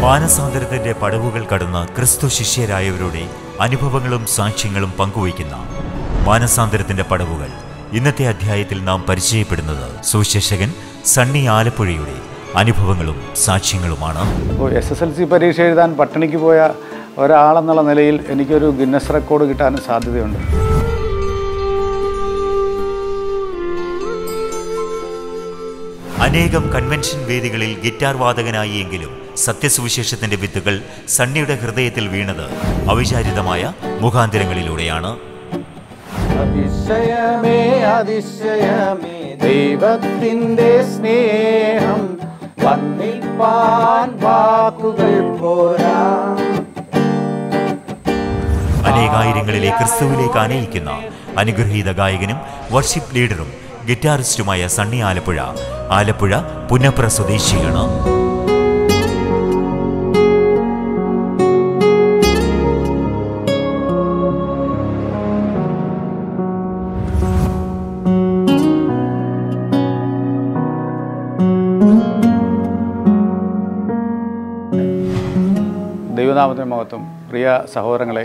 മാനസാന്തരത്തിന്റെ പടവുകൾ കടന്ന് ക്രിസ്തു ശിഷ്യരായവരുടെ അനുഭവങ്ങളും സാക്ഷ്യങ്ങളും പങ്കുവയ്ക്കുന്ന മാനസാന്തരത്തിന്റെ പടവുകൾ ഇന്നത്തെ അധ്യായത്തിൽ നാം പരിചയപ്പെടുന്നത് സുശേഷകൻ സണ്ണി ആലപ്പുഴയുടെ അനുഭവങ്ങളും സാക്ഷ്യങ്ങളുമാണ് ഇപ്പോൾ എസ് എസ് എൽ സി പരീക്ഷ എഴുതാൻ പട്ടിണിക്ക് പോയ ഒരാളെന്നുള്ള നിലയിൽ എനിക്കൊരു ഗിന്നസ് റെക്കോർഡ് കിട്ടാനും സാധ്യതയുണ്ട് അനേകം കൺവെൻഷൻ വേദികളിൽ ഗിറ്റാർ വാദകനായി എങ്കിലും സത്യസുവിശേഷത്തിന്റെ വിത്തുകൾ സണ്ണിയുടെ ഹൃദയത്തിൽ വീണത് അവിചാരിതമായ മുഖാന്തരങ്ങളിലൂടെയാണ് അതിശയമേ അതിശയമേ ദൈവത്തിൻ്റെ സ്നേഹം വന്നിപ്പാൻ വാക്കുകൾ പോരാ അനേകായിരങ്ങളിലെ ക്രിസ്തുവിലേക്ക് അനയിക്കുന്ന അനുഗ്രഹീത ഗായകനും വർഷിപ്പ് ലീഡറും ഗിറ്റാറിസ്റ്റുമായ സണ്ണി ആലപ്പുഴ ആലപ്പുഴ പുന്നപ്ര സ്വദേശിയാണ് ദൈവനാമത്തിന് മഹത്വം പ്രിയ സഹോദരങ്ങളെ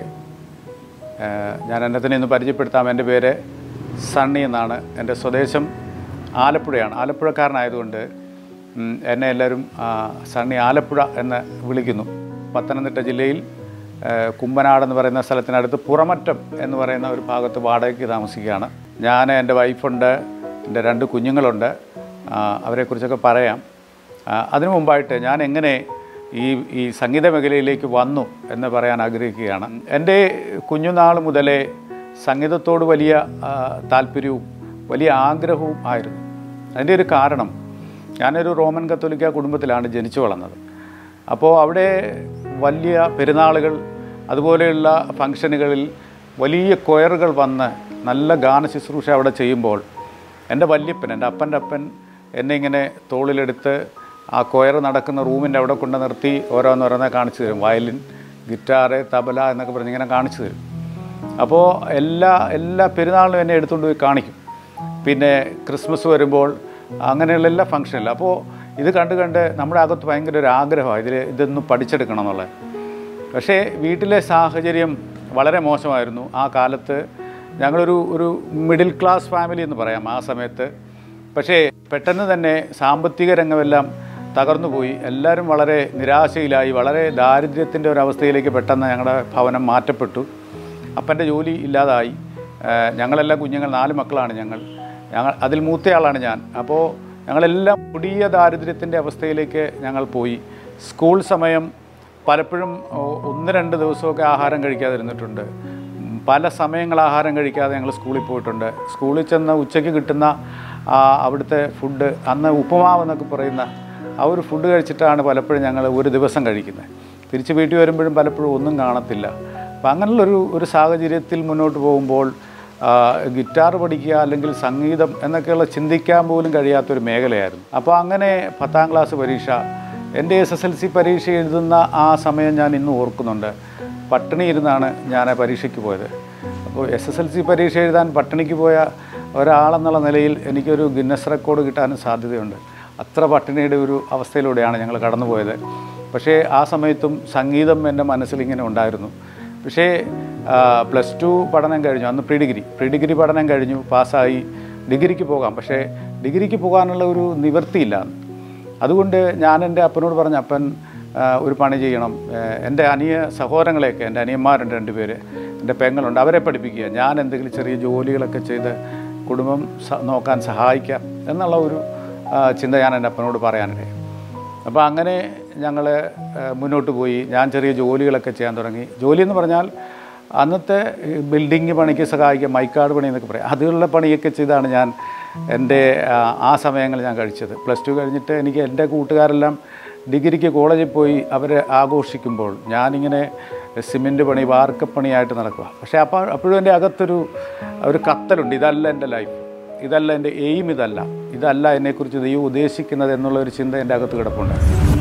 ഏഹ് ഞാൻ എന്നെ തന്നെ ഇന്ന് പരിചയപ്പെടുത്താം എൻ്റെ പേര് സണ്ണി എന്നാണ് എൻ്റെ സ്വദേശം ആലപ്പുഴയാണ് ആലപ്പുഴക്കാരനായതുകൊണ്ട് ഉം, എന്നെ എല്ലാവരും ആ, സണ്ണി ആലപ്പുഴ എന്ന് വിളിക്കുന്നു പത്തനംതിട്ട ജില്ലയിൽ ഏഹ് കുമ്പനാട് എന്ന് പറയുന്ന സ്ഥലത്തിനടുത്ത് പുറമറ്റം എന്ന് പറയുന്ന ഒരു ഭാഗത്ത് വാടകയ്ക്ക് താമസിക്കുകയാണ് ഞാൻ എൻ്റെ വൈഫുണ്ട് എൻ്റെ രണ്ട് കുഞ്ഞുങ്ങളുണ്ട് ആ, അവരെക്കുറിച്ചൊക്കെ പറയാം ആ, അതിനു മുമ്പായിട്ട് ഞാൻ എങ്ങനെ ഈ ഈ സംഗീത മേഖലയിലേക്ക് വന്നു എന്ന് പറയാൻ ആഗ്രഹിക്കുകയാണ് എൻ്റെ കുഞ്ഞുനാൾ മുതലേ സംഗീതത്തോട് വലിയ ആ, താല്പര്യവും വലിയ ആഗ്രഹവും ആയിരുന്നു അതിൻ്റെ ഒരു കാരണം ഞാനൊരു റോമൻ കത്തോലിക്ക കുടുംബത്തിലാണ് ജനിച്ചു വളർന്നത് അപ്പോൾ അവിടെ വലിയ പെരുന്നാളുകൾ അതുപോലെയുള്ള ഫംഗ്ഷനുകളിൽ വലിയ കൊയറുകൾ വന്ന് നല്ല ഗാന ശുശ്രൂഷ അവിടെ ചെയ്യുമ്പോൾ എൻ്റെ വല്യപ്പൻ എൻ്റെ അപ്പൻ്റെ അപ്പൻ എന്നെ ഇങ്ങനെ തോളിലെടുത്ത് ആ കൊയർ നടക്കുന്ന റൂമിൻ്റെ അവിടെ കൊണ്ട് നിർത്തി ഓരോന്നോരോന്നെ കാണിച്ചു തരും വയലിൻ ഗിറ്റാറ് തബല എന്നൊക്കെ പറഞ്ഞ് ഇങ്ങനെ കാണിച്ചു തരും അപ്പോൾ എല്ലാ എല്ലാ പെരുന്നാളിനും എന്നെ എടുത്തുകൊണ്ട് പോയി കാണിക്കും പിന്നെ ക്രിസ്മസ് വരുമ്പോൾ അങ്ങനെയുള്ള എല്ലാ ഫംഗ്ഷനില്ല അപ്പോൾ ഇത് കണ്ട് കണ്ട് നമ്മുടെ അകത്ത് ഭയങ്കര ഒരു ആഗ്രഹമാണ് ഇതിൽ ഇതൊന്ന് പഠിച്ചെടുക്കണം എന്നുള്ളത് പക്ഷേ വീട്ടിലെ സാഹചര്യം വളരെ മോശമായിരുന്നു ആ കാലത്ത് ഞങ്ങളൊരു ഒരു മിഡിൽ ക്ലാസ് ഫാമിലി എന്ന് പറയാം ആ സമയത്ത് പക്ഷേ പെട്ടെന്ന് തന്നെ സാമ്പത്തിക രംഗമെല്ലാം തകർന്നു പോയി എല്ലാവരും വളരെ നിരാശയിലായി വളരെ ദാരിദ്ര്യത്തിൻ്റെ ഒരു അവസ്ഥയിലേക്ക് പെട്ടെന്ന് ഞങ്ങളുടെ ഭവനം മാറ്റപ്പെട്ടു അപ്പൻ്റെ ജോലി ഇല്ലാതായി ഏഹ് ഞങ്ങളെല്ലാം കുഞ്ഞുങ്ങൾ നാല് മക്കളാണ് ഞങ്ങൾ ഞങ്ങൾ അതിൽ മൂത്തയാളാണ് ഞാൻ അപ്പോൾ ഞങ്ങളെല്ലാം കൊടിയ ദാരിദ്ര്യത്തിൻ്റെ അവസ്ഥയിലേക്ക് ഞങ്ങൾ പോയി സ്കൂൾ സമയം പലപ്പോഴും ഒ- ഒന്ന് രണ്ട് ദിവസമൊക്കെ ആഹാരം കഴിക്കാതിരുന്നിട്ടുണ്ട് ഉം, പല സമയങ്ങൾ ആഹാരം കഴിക്കാതെ ഞങ്ങൾ സ്കൂളിൽ പോയിട്ടുണ്ട് സ്കൂളിൽ ചെന്ന് ഉച്ചയ്ക്ക് കിട്ടുന്ന ആ, അവിടുത്തെ ഫുഡ് അന്ന് ഉപ്പുമാവ് എന്നൊക്കെ പറയുന്ന ആ ഒരു ഫുഡ് കഴിച്ചിട്ടാണ് പലപ്പോഴും ഞങ്ങൾ ഒരു ദിവസം കഴിക്കുന്നത് തിരിച്ച് വീട്ടിൽ വരുമ്പോഴും പലപ്പോഴും ഒന്നും കാണത്തില്ല അപ്പം അങ്ങനെയുള്ളൊരു ഒരു സാഹചര്യത്തിൽ മുന്നോട്ട് പോകുമ്പോൾ ആ, ഗിറ്റാർ പഠിക്കുക അല്ലെങ്കിൽ സംഗീതം എന്നൊക്കെയുള്ള ചിന്തിക്കാൻ പോലും കഴിയാത്തൊരു മേഖലയായിരുന്നു അപ്പോൾ അങ്ങനെ പത്താം ക്ലാസ് പരീക്ഷ എൻ്റെ എസ് എസ് എൽ സി പരീക്ഷ എഴുതുന്ന ആ സമയം ഞാൻ ഇന്ന് ഓർക്കുന്നുണ്ട് പട്ടിണി ഇരുന്നാണ് ഞാൻ ആ പരീക്ഷയ്ക്ക് പോയത് അപ്പോൾ എസ് എസ് എൽ സി പരീക്ഷ എഴുതാൻ പട്ടിണിക്ക് പോയ ഒരാളെന്നുള്ള നിലയിൽ എനിക്കൊരു ഗിന്നസ് റെക്കോർഡ് കിട്ടാനും സാധ്യതയുണ്ട് അത്ര പട്ടിണിയുടെ ഒരു അവസ്ഥയിലൂടെയാണ് ഞങ്ങൾ കടന്നുപോയത് പക്ഷേ ആ സമയത്തും സംഗീതം എൻ്റെ മനസ്സിലിങ്ങനെ ഉണ്ടായിരുന്നു പക്ഷേ പ്ലസ് ടു പഠനം കഴിഞ്ഞു അന്ന് പ്രീ ഡിഗ്രി പ്രീ ഡിഗ്രി പഠനം കഴിഞ്ഞു പാസ്സായി ഡിഗ്രിക്ക് പോകാം പക്ഷേ ഡിഗ്രിക്ക് പോകാനുള്ള ഒരു നിവൃത്തിയില്ല അന്ന് അതുകൊണ്ട് ഞാൻ എൻ്റെ അപ്പനോട് പറഞ്ഞു അപ്പൻ ആ, ഒരു പണി ചെയ്യണം ഏ, എൻ്റെ അനിയ സഹോദരങ്ങളെയൊക്കെ എൻ്റെ അനിയന്മാരുണ്ട് രണ്ട് പേര് എൻ്റെ പെങ്ങളുണ്ട് അവരെ പഠിപ്പിക്കുക ഞാൻ എന്തെങ്കിലും ചെറിയ ജോലികളൊക്കെ ചെയ്ത് കുടുംബം സ- നോക്കാൻ സഹായിക്കാം എന്നുള്ള ഒരു ആ, ചിന്ത ഞാൻ എൻ്റെ അപ്പനോട് പറയാനിടയായി അപ്പോൾ അങ്ങനെ ഞങ്ങൾ മുന്നോട്ട് പോയി ഞാൻ ചെറിയ ജോലികളൊക്കെ ചെയ്യാൻ തുടങ്ങി ജോലി എന്ന് പറഞ്ഞാൽ അന്നത്തെ ഈ ബിൽഡിങ് പണിക്ക് സഹായിക്കുക മൈക്കാട് പണി എന്നൊക്കെ പറയും അതുള്ള പണിയൊക്കെ ചെയ്താണ് ഞാൻ എൻ്റെ ആ, ആ സമയങ്ങൾ ഞാൻ കഴിച്ചത് പ്ലസ് ടു കഴിഞ്ഞിട്ട് എനിക്ക് എൻ്റെ കൂട്ടുകാരെല്ലാം ഡിഗ്രിക്ക് കോളേജിൽ പോയി അവരെ ആഘോഷിക്കുമ്പോൾ ഞാനിങ്ങനെ സിമെൻറ്റ് പണി വാർക്കപ്പണിയായിട്ട് നടക്കുക പക്ഷേ അപ്പോൾ അപ്പോഴും എൻ്റെ അകത്തൊരു ഒരു കത്തലുണ്ട് ഇതല്ല എൻ്റെ ലൈഫ് ഇതല്ല എൻ്റെ എയിം ഇതല്ല ഇതല്ല എന്നെക്കുറിച്ച് ദൈവം ഉദ്ദേശിക്കുന്നത് എന്നുള്ള ഒരു ചിന്ത എൻ്റെ അകത്ത് കിടപ്പുണ്ട്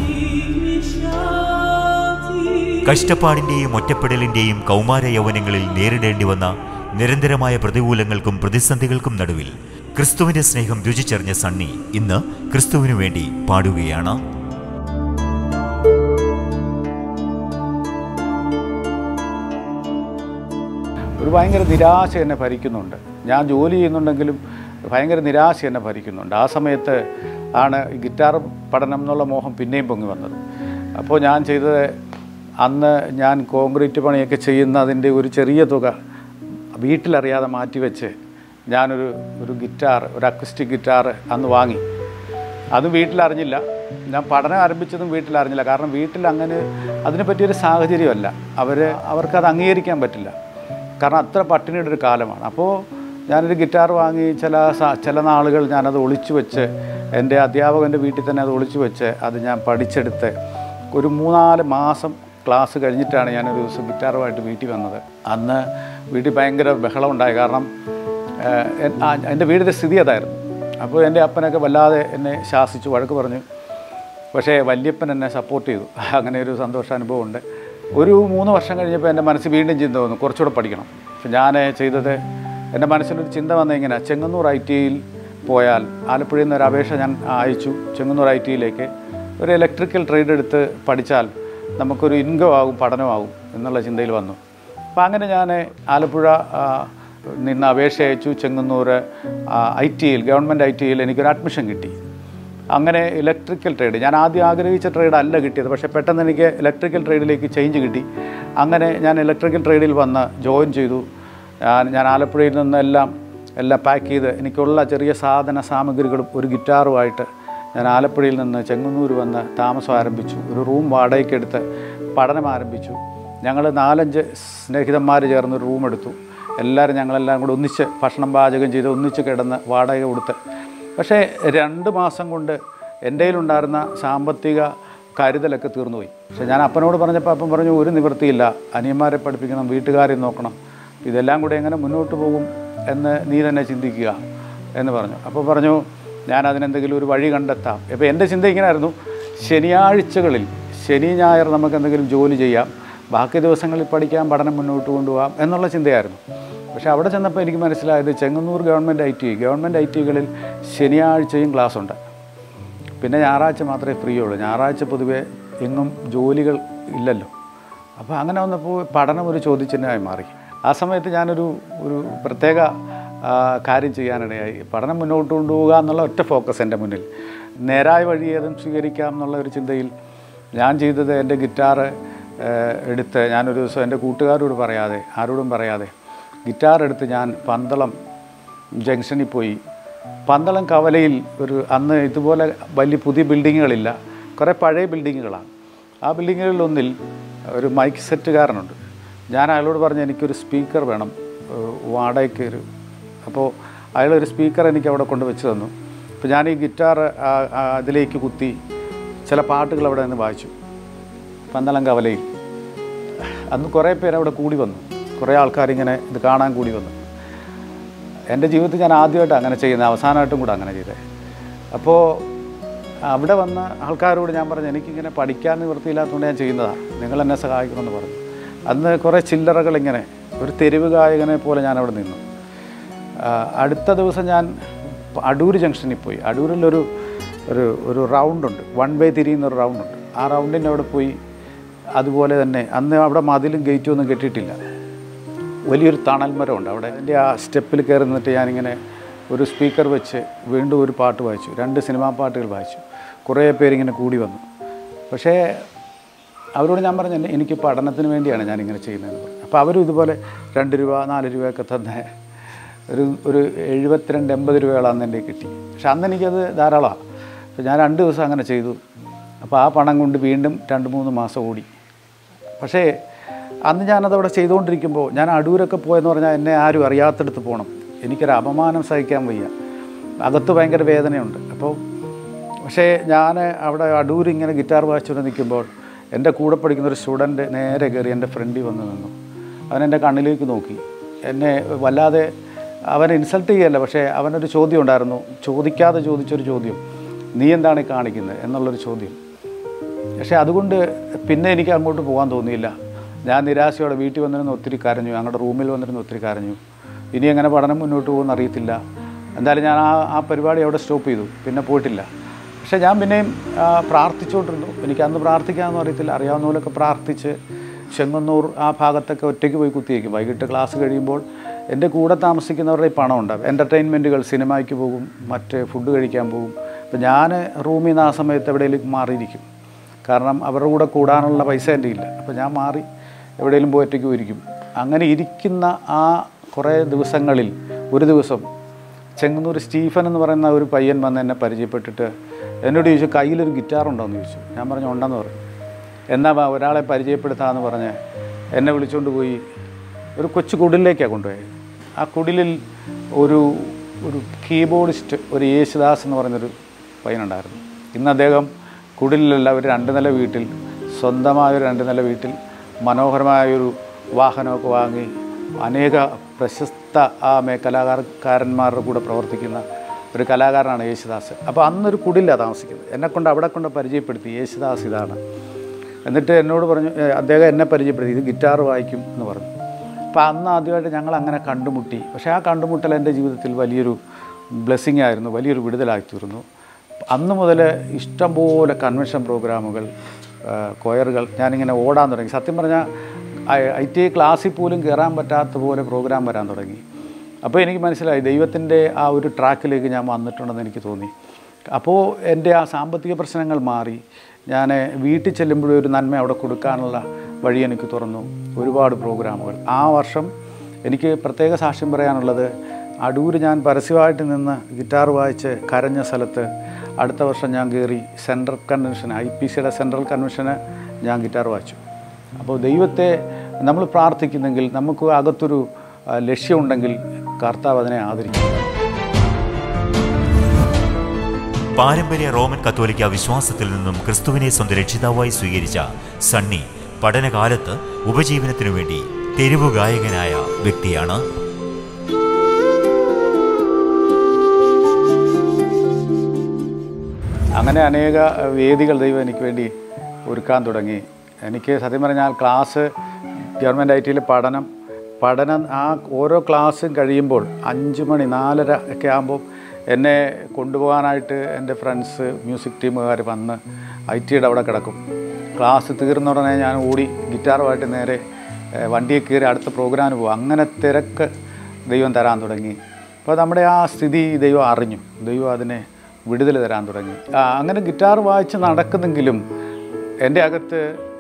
കഷ്ടപ്പാടിന്റെയും ഒറ്റപ്പെടലിന്റെയും കൗമാര യൗവനങ്ങളിൽ നേരിടേണ്ടി വന്ന നിരന്തരമായ പ്രതികൂലങ്ങൾക്കും പ്രതിസന്ധികൾക്കും നടുവിൽ ക്രിസ്തുവിന്റെ സ്നേഹം രുചിച്ചറിഞ്ഞ സണ്ണി ഇന്ന് ക്രിസ്തുവിനു വേണ്ടി പാടുകയാണ് ഭയങ്കര നിരാശ എന്നെ ഭരിക്കുന്നുണ്ട് ഞാൻ ജോലി ചെയ്യുന്നുണ്ടെങ്കിലും ഭയങ്കര നിരാശ എന്നെ ഭരിക്കുന്നുണ്ട് ആ സമയത്ത് ആണ് ഈ ഗിറ്റാർ പഠനം എന്നുള്ള മോഹം പിന്നെയും പൊങ്ങി വന്നത് അപ്പോൾ ഞാൻ ചെയ്തത് അന്ന് ഞാൻ കോൺക്രീറ്റ് പണിയൊക്കെ ചെയ്യുന്നതിൻ്റെ ഒരു ചെറിയ തുക വീട്ടിലറിയാതെ മാറ്റിവെച്ച് ഞാനൊരു ഒരു ഗിറ്റാർ ഒരു അക്വസ്റ്റിക് ഗിറ്റാർ അന്ന് വാങ്ങി അത് വീട്ടിലറിഞ്ഞില്ല ഞാൻ പഠനം ആരംഭിച്ചതും വീട്ടിലറിഞ്ഞില്ല കാരണം വീട്ടിൽ അങ്ങനെ അതിനെ പറ്റിയൊരു സാഹചര്യമല്ല അവർ അവർക്കത് അംഗീകരിക്കാൻ പറ്റില്ല കാരണം അത്ര പട്ടിണിയുടെ ഒരു കാലമാണ് അപ്പോൾ ഞാനൊരു ഗിറ്റാർ വാങ്ങി ചില സ- ചില നാളുകൾ ഞാനത് ഒളിച്ചു വെച്ച് എൻ്റെ അധ്യാപകൻ്റെ വീട്ടിൽ തന്നെ അത് ഒളിച്ചു വെച്ച് അത് ഞാൻ പഠിച്ചെടുത്ത് ഒരു മൂന്നാല് മാസം ക്ലാസ് കഴിഞ്ഞിട്ടാണ് ഞാനൊരു ദിവസം ഗിറ്റാറുമായിട്ട് വീട്ടിൽ വന്നത് അന്ന് വീട്ടിൽ ഭയങ്കര ബഹളമുണ്ടായി കാരണം ഏഹ്, എൻ- ആ, എൻ്റെ വീടിൻ്റെ സ്ഥിതി അതായിരുന്നു അപ്പോൾ എൻ്റെ അപ്പനൊക്കെ വല്ലാതെ എന്നെ ശാസിച്ചു വഴക്ക് പറഞ്ഞു പക്ഷേ വല്യപ്പൻ എന്നെ സപ്പോർട്ട് ചെയ്തു അങ്ങനെ ഒരു സന്തോഷാനുഭവം ഉണ്ട് ഒരു മൂന്ന് വർഷം കഴിഞ്ഞപ്പോൾ എൻ്റെ മനസ്സിൽ വീണ്ടും ചിന്ത വന്നു കുറച്ചുകൂടെ പഠിക്കണം അപ്പം ഞാൻ ചെയ്തത് എൻ്റെ മനസ്സിലൊരു ചിന്ത വന്നത് ഇങ്ങനെ ചെങ്ങന്നൂർ ഐ ടിയിൽ പോയാൽ ആലപ്പുഴയിൽ നിന്ന് ഒരു അപേക്ഷ ഞാൻ അയച്ചു ചെങ്ങന്നൂർ ഐ ടിയിലേക്ക് ഒരു ഇലക്ട്രിക്കൽ ട്രേഡ് എടുത്ത് പഠിച്ചാൽ നമുക്കൊരു ഇൻകം ആകും പഠനമാകും എന്നുള്ള ചിന്തയിൽ വന്നു അപ്പോൾ അങ്ങനെ ഞാൻ ആലപ്പുഴ ആ, നിന്ന് അപേക്ഷ അയച്ചു ചെങ്ങന്നൂർ ഐ ടിയിൽ ഗവൺമെൻറ് ഐ ടിയിൽ എനിക്കൊരു അഡ്മിഷൻ കിട്ടി അങ്ങനെ ഇലക്ട്രിക്കൽ ട്രേഡ് ഞാൻ ആദ്യം ആഗ്രഹിച്ച ട്രേഡ് അല്ല കിട്ടിയത് പക്ഷേ പെട്ടെന്ന് എനിക്ക് ഇലക്ട്രിക്കൽ ട്രേഡിലേക്ക് ചേഞ്ച് കിട്ടി അങ്ങനെ ഞാൻ ഇലക്ട്രിക്കൽ ട്രേഡിൽ വന്ന് ജോയിൻ ചെയ്തു ഞാൻ ഞാൻ ആലപ്പുഴയിൽ നിന്നെല്ലാം എല്ലാം പാക്ക് ചെയ്ത് എനിക്കുള്ള ചെറിയ സാധന സാമഗ്രികളും ഒരു ഗിറ്റാറുമായിട്ട് ഞാൻ ആലപ്പുഴയിൽ നിന്ന് ചെങ്ങന്നൂർ വന്ന് താമസം ആരംഭിച്ചു ഒരു റൂം വാടകയ്ക്കെടുത്ത് പഠനം ആരംഭിച്ചു ഞങ്ങൾ നാലഞ്ച് സ്നേഹിതന്മാർ ചേർന്ന് ഒരു റൂം എടുത്തു എല്ലാവരും ഞങ്ങളെല്ലാം കൂടെ ഒന്നിച്ച് ഭക്ഷണം പാചകം ചെയ്ത് ഒന്നിച്ച് കിടന്ന് വാടക കൊടുത്ത് പക്ഷേ രണ്ട് മാസം കൊണ്ട് എൻ്റെ കയ്യിലുണ്ടായിരുന്ന സാമ്പത്തിക കരുതലൊക്കെ തീർന്നുപോയി പക്ഷേ ഞാൻ അപ്പനോട് പറഞ്ഞപ്പോൾ അപ്പം പറഞ്ഞു ഒരു നിവൃത്തിയില്ല അനിയന്മാരെ പഠിപ്പിക്കണം വീട്ടുകാരെ നോക്കണം ഇതെല്ലാം കൂടെ എങ്ങനെ മുന്നോട്ട് പോകും എന്ന് നീ തന്നെ ചിന്തിക്കുക എന്ന് പറഞ്ഞു അപ്പോൾ പറഞ്ഞു ഞാൻ അതിനെന്തെങ്കിലും ഒരു വഴി കണ്ടെത്താം ഇപ്പോൾ എൻ്റെ ചിന്ത ഇങ്ങനെയായിരുന്നു ശനിയാഴ്ചകളിൽ ശനി ഞായർ നമുക്ക് എന്തെങ്കിലും ജോലി ചെയ്യാം ബാക്കി ദിവസങ്ങളിൽ പഠിക്കാം പഠനം മുന്നോട്ട് കൊണ്ടുപോകാം എന്നുള്ള ചിന്തയായിരുന്നു പക്ഷേ അവിടെ ചെന്നപ്പോൾ എനിക്ക് മനസ്സിലായത് Chengannur government I T government I ടികളിൽ ശനിയാഴ്ചയും ക്ലാസ് ഉണ്ട് പിന്നെ ഞായറാഴ്ച മാത്രമേ ഫ്രീ ഉള്ളൂ ഞായറാഴ്ച പൊതുവേ എങ്ങും ജോലികൾ ഇല്ലല്ലോ അപ്പോൾ അങ്ങനെ വന്നപ്പോൾ പഠനം ഒരു ചോദ്യചിഹ്നമായി മാറി ആ സമയത്ത് ഞാനൊരു ഒരു പ്രത്യേക ആ, കാര്യം ചെയ്യാനിടയായി പഠനം മുന്നോട്ട് കൊണ്ടുപോകുക എന്നുള്ള ഒറ്റ ഫോക്കസ് എൻ്റെ മുന്നിൽ നേരായ വഴി ഏതും സ്വീകരിക്കാം എന്നുള്ള ഒരു ചിന്തയിൽ ഞാൻ ചെയ്തത് എൻ്റെ ഗിറ്റാറ് ഏഹ്, എടുത്ത് ഞാനൊരു ദിവസം എൻ്റെ കൂട്ടുകാരോട് പറയാതെ ആരോടും പറയാതെ ഗിറ്റാർ എടുത്ത് ഞാൻ പന്തളം ജംഗ്ഷനിൽ പോയി പന്തളം കവലയിൽ ഒരു അന്ന് ഇതുപോലെ വലിയ പുതിയ ബിൽഡിങ്ങുകളില്ല കുറേ പഴയ ബിൽഡിങ്ങുകളാണ് ആ ബിൽഡിങ്ങുകളിലൊന്നിൽ ഒരു മൈക്ക് സെറ്റുകാരനുണ്ട് ഞാൻ അയാളോട് പറഞ്ഞു എനിക്കൊരു സ്പീക്കർ വേണം ഏഹ് വാടകയ്ക്ക് ഒരു അപ്പോൾ അയാളൊരു സ്പീക്കർ എനിക്ക് അവിടെ കൊണ്ട് വെച്ച് തന്നു അപ്പോൾ ഞാൻ ഈ ഗിറ്റാർ അതിലേക്ക് കുത്തി ചില പാട്ടുകൾ അവിടെ നിന്ന് വായിച്ചു പന്തളം കവലയിൽ അന്ന് കുറേ പേര് അവിടെ കൂടി വന്നു കുറേ ആൾക്കാരിങ്ങനെ ഇത് കാണാൻ കൂടി വന്നു എൻ്റെ ജീവിതത്തിൽ ഞാൻ ആദ്യമായിട്ട് അങ്ങനെ ചെയ്യുന്നത് അവസാനമായിട്ടും കൂടെ അങ്ങനെ ചെയ്തത് അപ്പോൾ അവിടെ വന്ന ആൾക്കാരോട് ഞാൻ പറഞ്ഞു എനിക്കിങ്ങനെ പഠിക്കാൻ നിവൃത്തിയില്ലാത്തതുകൊണ്ട് ഞാൻ ചെയ്യുന്നതാണ് നിങ്ങൾ എന്നെ സഹായിക്കണമെന്ന് പറഞ്ഞു അന്ന് കുറേ ചില്ലറകൾ ഇങ്ങനെ ഒരു തെരുവ് ഗായകനെ പോലെ ഞാൻ അവിടെ നിന്നു ആ, അടുത്ത ദിവസം ഞാൻ അടൂർ ജംഗ്ഷനിൽ പോയി അടൂരിലൊരു ഒരു ഒരു റൗണ്ടുണ്ട് വൺ വേ തിരിയുന്ന ഒരു റൗണ്ടുണ്ട് ആ റൗണ്ടിൻ്റെ അവിടെ പോയി അതുപോലെ തന്നെ അന്ന് അവിടെ മതിലും ഗേറ്റും ഒന്നും കെട്ടിയിട്ടില്ല വലിയൊരു തണൽ മരമുണ്ട് അവിടെ എൻ്റെ ആ സ്റ്റെപ്പിൽ കയറി നിന്നിട്ട് ഞാനിങ്ങനെ ഒരു സ്പീക്കർ വെച്ച് വീണ്ടും ഒരു പാട്ട് വായിച്ചു രണ്ട് സിനിമാ പാട്ടുകൾ വായിച്ചു കുറേ പേരിങ്ങനെ കൂടി വന്നു പക്ഷേ അവരോട് ഞാൻ പറഞ്ഞു "എന്നെ- എനിക്ക് പഠനത്തിന് വേണ്ടിയാണ് ഞാനിങ്ങനെ ചെയ്യുന്നതെന്ന് പറഞ്ഞു അപ്പോൾ അവരും ഇതുപോലെ രണ്ട് രൂപ നാല് രൂപയൊക്കെ തന്നെ ഒരു ഒരു എഴുപത്തിരണ്ട് എൺപത് രൂപയോളം അന്ന് എൻ്റെ കിട്ടി പക്ഷെ അന്ന് എനിക്കത് ധാരാളമാണ് അപ്പോൾ ഞാൻ രണ്ട് ദിവസം അങ്ങനെ ചെയ്തു അപ്പോൾ ആ പണം കൊണ്ട് വീണ്ടും രണ്ട് മൂന്ന് മാസം ഓടി പക്ഷേ അന്ന് ഞാനത് അവിടെ ചെയ്തുകൊണ്ടിരിക്കുമ്പോൾ ഞാൻ അടൂരൊക്കെ പോയെന്ന് പറഞ്ഞാൽ എന്നെ ആരും അറിയാത്തടത്ത് പോകണം എനിക്കൊരു അപമാനം സഹിക്കാൻ വയ്യ അകത്ത് ഭയങ്കര വേദനയുണ്ട് അപ്പോൾ പക്ഷേ ഞാൻ അവിടെ അടൂർ ഇങ്ങനെ ഗിറ്റാർ വായിച്ചുകൊണ്ട് നിൽക്കുമ്പോൾ എൻ്റെ കൂടെ പഠിക്കുന്ന ഒരു സ്റ്റുഡൻറ്റ് നേരെ കയറി എൻ്റെ ഫ്രണ്ടിൽ വന്ന് നിന്നു അവൻ എൻ്റെ കണ്ണിലേക്ക് നോക്കി എന്നെ വല്ലാതെ അവനെ ഇൻസൾട്ട് ചെയ്യല്ല പക്ഷേ അവനൊരു ചോദ്യം ഉണ്ടായിരുന്നു ചോദിക്കാതെ ചോദിച്ചൊരു ചോദ്യം നീ എന്താണ് ഈ കാണിക്കുന്നത് എന്നുള്ളൊരു ചോദ്യം പക്ഷേ അതുകൊണ്ട് പിന്നെ എനിക്ക് അങ്ങോട്ട് പോകാൻ തോന്നിയില്ല ഞാൻ നിരാശയോടെ വീട്ടിൽ വന്നിരുന്ന് ഒത്തിരി കരഞ്ഞു ഞങ്ങളുടെ റൂമിൽ വന്നിരുന്ന് ഒത്തിരി കരഞ്ഞു ഇനി എങ്ങനെ പഠനം മുന്നോട്ട് പോകുമെന്ന് അറിയത്തില്ല എന്തായാലും ഞാൻ ആ ആ പരിപാടി അവിടെ സ്റ്റോപ്പ് ചെയ്തു പിന്നെ പോയിട്ടില്ല പക്ഷേ ഞാൻ പിന്നെയും ആ, പ്രാർത്ഥിച്ചുകൊണ്ടിരുന്നു എനിക്ക് അന്ന് പ്രാർത്ഥിക്കാമെന്ന് അറിയത്തില്ല അറിയാവുന്ന പോലെയൊക്കെ പ്രാർത്ഥിച്ച് ചെങ്ങന്നൂർ ആ ഭാഗത്തൊക്കെ ഒറ്റയ്ക്ക് പോയി കുത്തിയേക്കും വൈകിട്ട് ക്ലാസ് കഴിയുമ്പോൾ എൻ്റെ കൂടെ താമസിക്കുന്നവരുടെ ഈ പണം ഉണ്ടാവും എൻ്റർടൈൻമെൻറ്റുകൾ സിനിമയ്ക്ക് പോകും മറ്റ് ഫുഡ് കഴിക്കാൻ പോകും അപ്പോൾ ഞാൻ റൂമിൽ നിന്ന് ആ സമയത്ത് എവിടെയെങ്കിലും മാറിയിരിക്കും കാരണം അവരുടെ കൂടെ കൂടാനുള്ള പൈസ എൻ്റെ ഇല്ല അപ്പോൾ ഞാൻ മാറി എവിടെയെങ്കിലും പോയി ഒറ്റയ്ക്ക് ഇരിക്കും അങ്ങനെ ഇരിക്കുന്ന ആ കുറേ ദിവസങ്ങളിൽ ഒരു ദിവസം ചെങ്ങന്നൂർ സ്റ്റീഫൻ എന്ന് പറയുന്ന ഒരു പയ്യൻ വന്ന് എന്നെ പരിചയപ്പെട്ടിട്ട് എന്നോട് ചോദിച്ചു കയ്യിലൊരു ഗിറ്റാർ ഉണ്ടോ എന്ന് ചോദിച്ചു ഞാൻ പറഞ്ഞു ഉണ്ടെന്ന് പറഞ്ഞു എന്നാ വാ, ഒരാളെ പരിചയപ്പെടുത്താമെന്ന് പറഞ്ഞ് എന്നെ വിളിച്ചുകൊണ്ട് പോയി ഒരു കൊച്ചു കുടിലേക്കാണ് കൊണ്ടുപോയത് ആ കുടിലിൽ ഒരു ഒരു കീബോർഡിസ്റ്റ് ഒരു യേശുദാസ് എന്ന് പറയുന്നൊരു പയ്യനുണ്ടായിരുന്നു ഇന്ന് അദ്ദേഹം കുടിലല്ല ഒരു രണ്ട് നില വീട്ടിൽ സ്വന്തമായ ഒരു രണ്ട് നില വീട്ടിൽ മനോഹരമായൊരു വാഹനമൊക്കെ വാങ്ങി അനേക പ്രശസ്ത ആ മേ കലാകാരന്മാരുടെ കൂടെ പ്രവർത്തിക്കുന്ന ഒരു കലാകാരനാണ് യേശുദാസ് അപ്പോൾ അന്നൊരു കുടിലാണ് താമസിക്കുന്നത് എന്നെ കൊണ്ട് അവിടെ കൊണ്ട് പരിചയപ്പെടുത്തി യേശുദാസ് ഇതാണ് എന്നിട്ട് എന്നോട് പറഞ്ഞു "ഏ, അദ്ദേഹം എന്നെ പരിചയപ്പെടുത്തി ഇത് ഗിറ്റാർ വായിക്കും എന്ന് പറഞ്ഞു അപ്പോൾ അന്ന് ആദ്യമായിട്ട് ഞങ്ങൾ അങ്ങനെ കണ്ടുമുട്ടി പക്ഷേ ആ കണ്ടുമുട്ടൽ എൻ്റെ ജീവിതത്തിൽ വലിയൊരു ബ്ലെസ്സിങ് ആയിരുന്നു വലിയൊരു വിടുതലായി തീർന്നു അന്ന് മുതൽ ഇഷ്ടംപോലെ കൺവെൻഷൻ പ്രോഗ്രാമുകൾ ആ, കൊയറുകൾ ഞാനിങ്ങനെ ഓടാൻ തുടങ്ങി സത്യം പറഞ്ഞാൽ ഐ ടി ഐ ക്ലാസ്സിൽ പോലും കയറാൻ പറ്റാത്ത പോലെ പ്രോഗ്രാം വരാൻ തുടങ്ങി അപ്പോൾ എനിക്ക് മനസ്സിലായി ദൈവത്തിൻ്റെ ആ ഒരു ട്രാക്കിലേക്ക് ഞാൻ വന്നിട്ടുണ്ടെന്ന് എനിക്ക് തോന്നി അപ്പോൾ എൻ്റെ ആ സാമ്പത്തിക പ്രശ്നങ്ങൾ മാറി ഞാൻ വീട്ടിൽ ചെല്ലുമ്പോഴും ഒരു നന്മ അവിടെ കൊടുക്കാനുള്ള വഴി എനിക്ക് തുറന്നു ഒരുപാട് പ്രോഗ്രാമുകൾ ആ വർഷം എനിക്ക് പ്രത്യേക സാക്ഷ്യം പറയാനുള്ളത് അടൂർ ഞാൻ പരസ്യമായിട്ട് നിന്ന് ഗിറ്റാർ വായിച്ച് കരഞ്ഞ സ്ഥലത്ത് അടുത്ത വർഷം ഞാൻ കയറി സെൻട്രൽ കൺവെൻഷൻ ഐ പി സിയുടെ സെൻട്രൽ കൺവെൻഷന് ഞാൻ ഗിറ്റാർ വായിച്ചു അപ്പോൾ ദൈവത്തെ നമ്മൾ പ്രാർത്ഥിക്കുന്നെങ്കിൽ നമുക്ക് അകത്തൊരു ആ, ലക്ഷ്യമുണ്ടെങ്കിൽ കർത്താവ് അതിനെ ആദരിക്കും പാരമ്പര്യ റോമൻ കത്തോലിക്ക വിശ്വാസത്തിൽ നിന്നും ക്രിസ്തുവിനെ സ്വന്തം രക്ഷിതാവായി സ്വീകരിച്ച സണ്ണി പഠനകാലത്ത് ഉപജീവനത്തിനു വേണ്ടി തെരുവു ഗായകനായ വ്യക്തിയാണ് അങ്ങനെ അനേക വേദികൾ ദൈവം എനിക്ക് വേണ്ടി ഒരുക്കാൻ തുടങ്ങി എനിക്ക് സത്യം പറഞ്ഞാൽ ക്ലാസ് ഗവൺമെൻറ് ഐ ടിയിൽ പഠനം പഠനം ആ ഓരോ ക്ലാസ്സും കഴിയുമ്പോൾ അഞ്ച് മണി നാലര ഒക്കെ ആകുമ്പോൾ എന്നെ കൊണ്ടുപോകാനായിട്ട് എൻ്റെ ഫ്രണ്ട്സ് മ്യൂസിക് ടീമുകാർ വന്ന് ഐ ടിയുടെ അവിടെ കിടക്കും ക്ലാസ് തീർന്ന ഉടനെ ഞാൻ ഓടി ഗിറ്റാറുമായിട്ട് നേരെ ഏഹ്, വണ്ടിയിൽ കയറി അടുത്ത പ്രോഗ്രാമിന് പോകും അങ്ങനെ തിരക്ക് ദൈവം തരാൻ തുടങ്ങി അപ്പോൾ നമ്മുടെ ആ സ്ഥിതി ദൈവം അറിഞ്ഞു ദൈവം അതിനെ വിടുതൽ തരാൻ തുടങ്ങി ആ, അങ്ങനെ ഗിറ്റാർ വായിച്ച് നടക്കുന്നെങ്കിലും എൻ്റെ അകത്ത്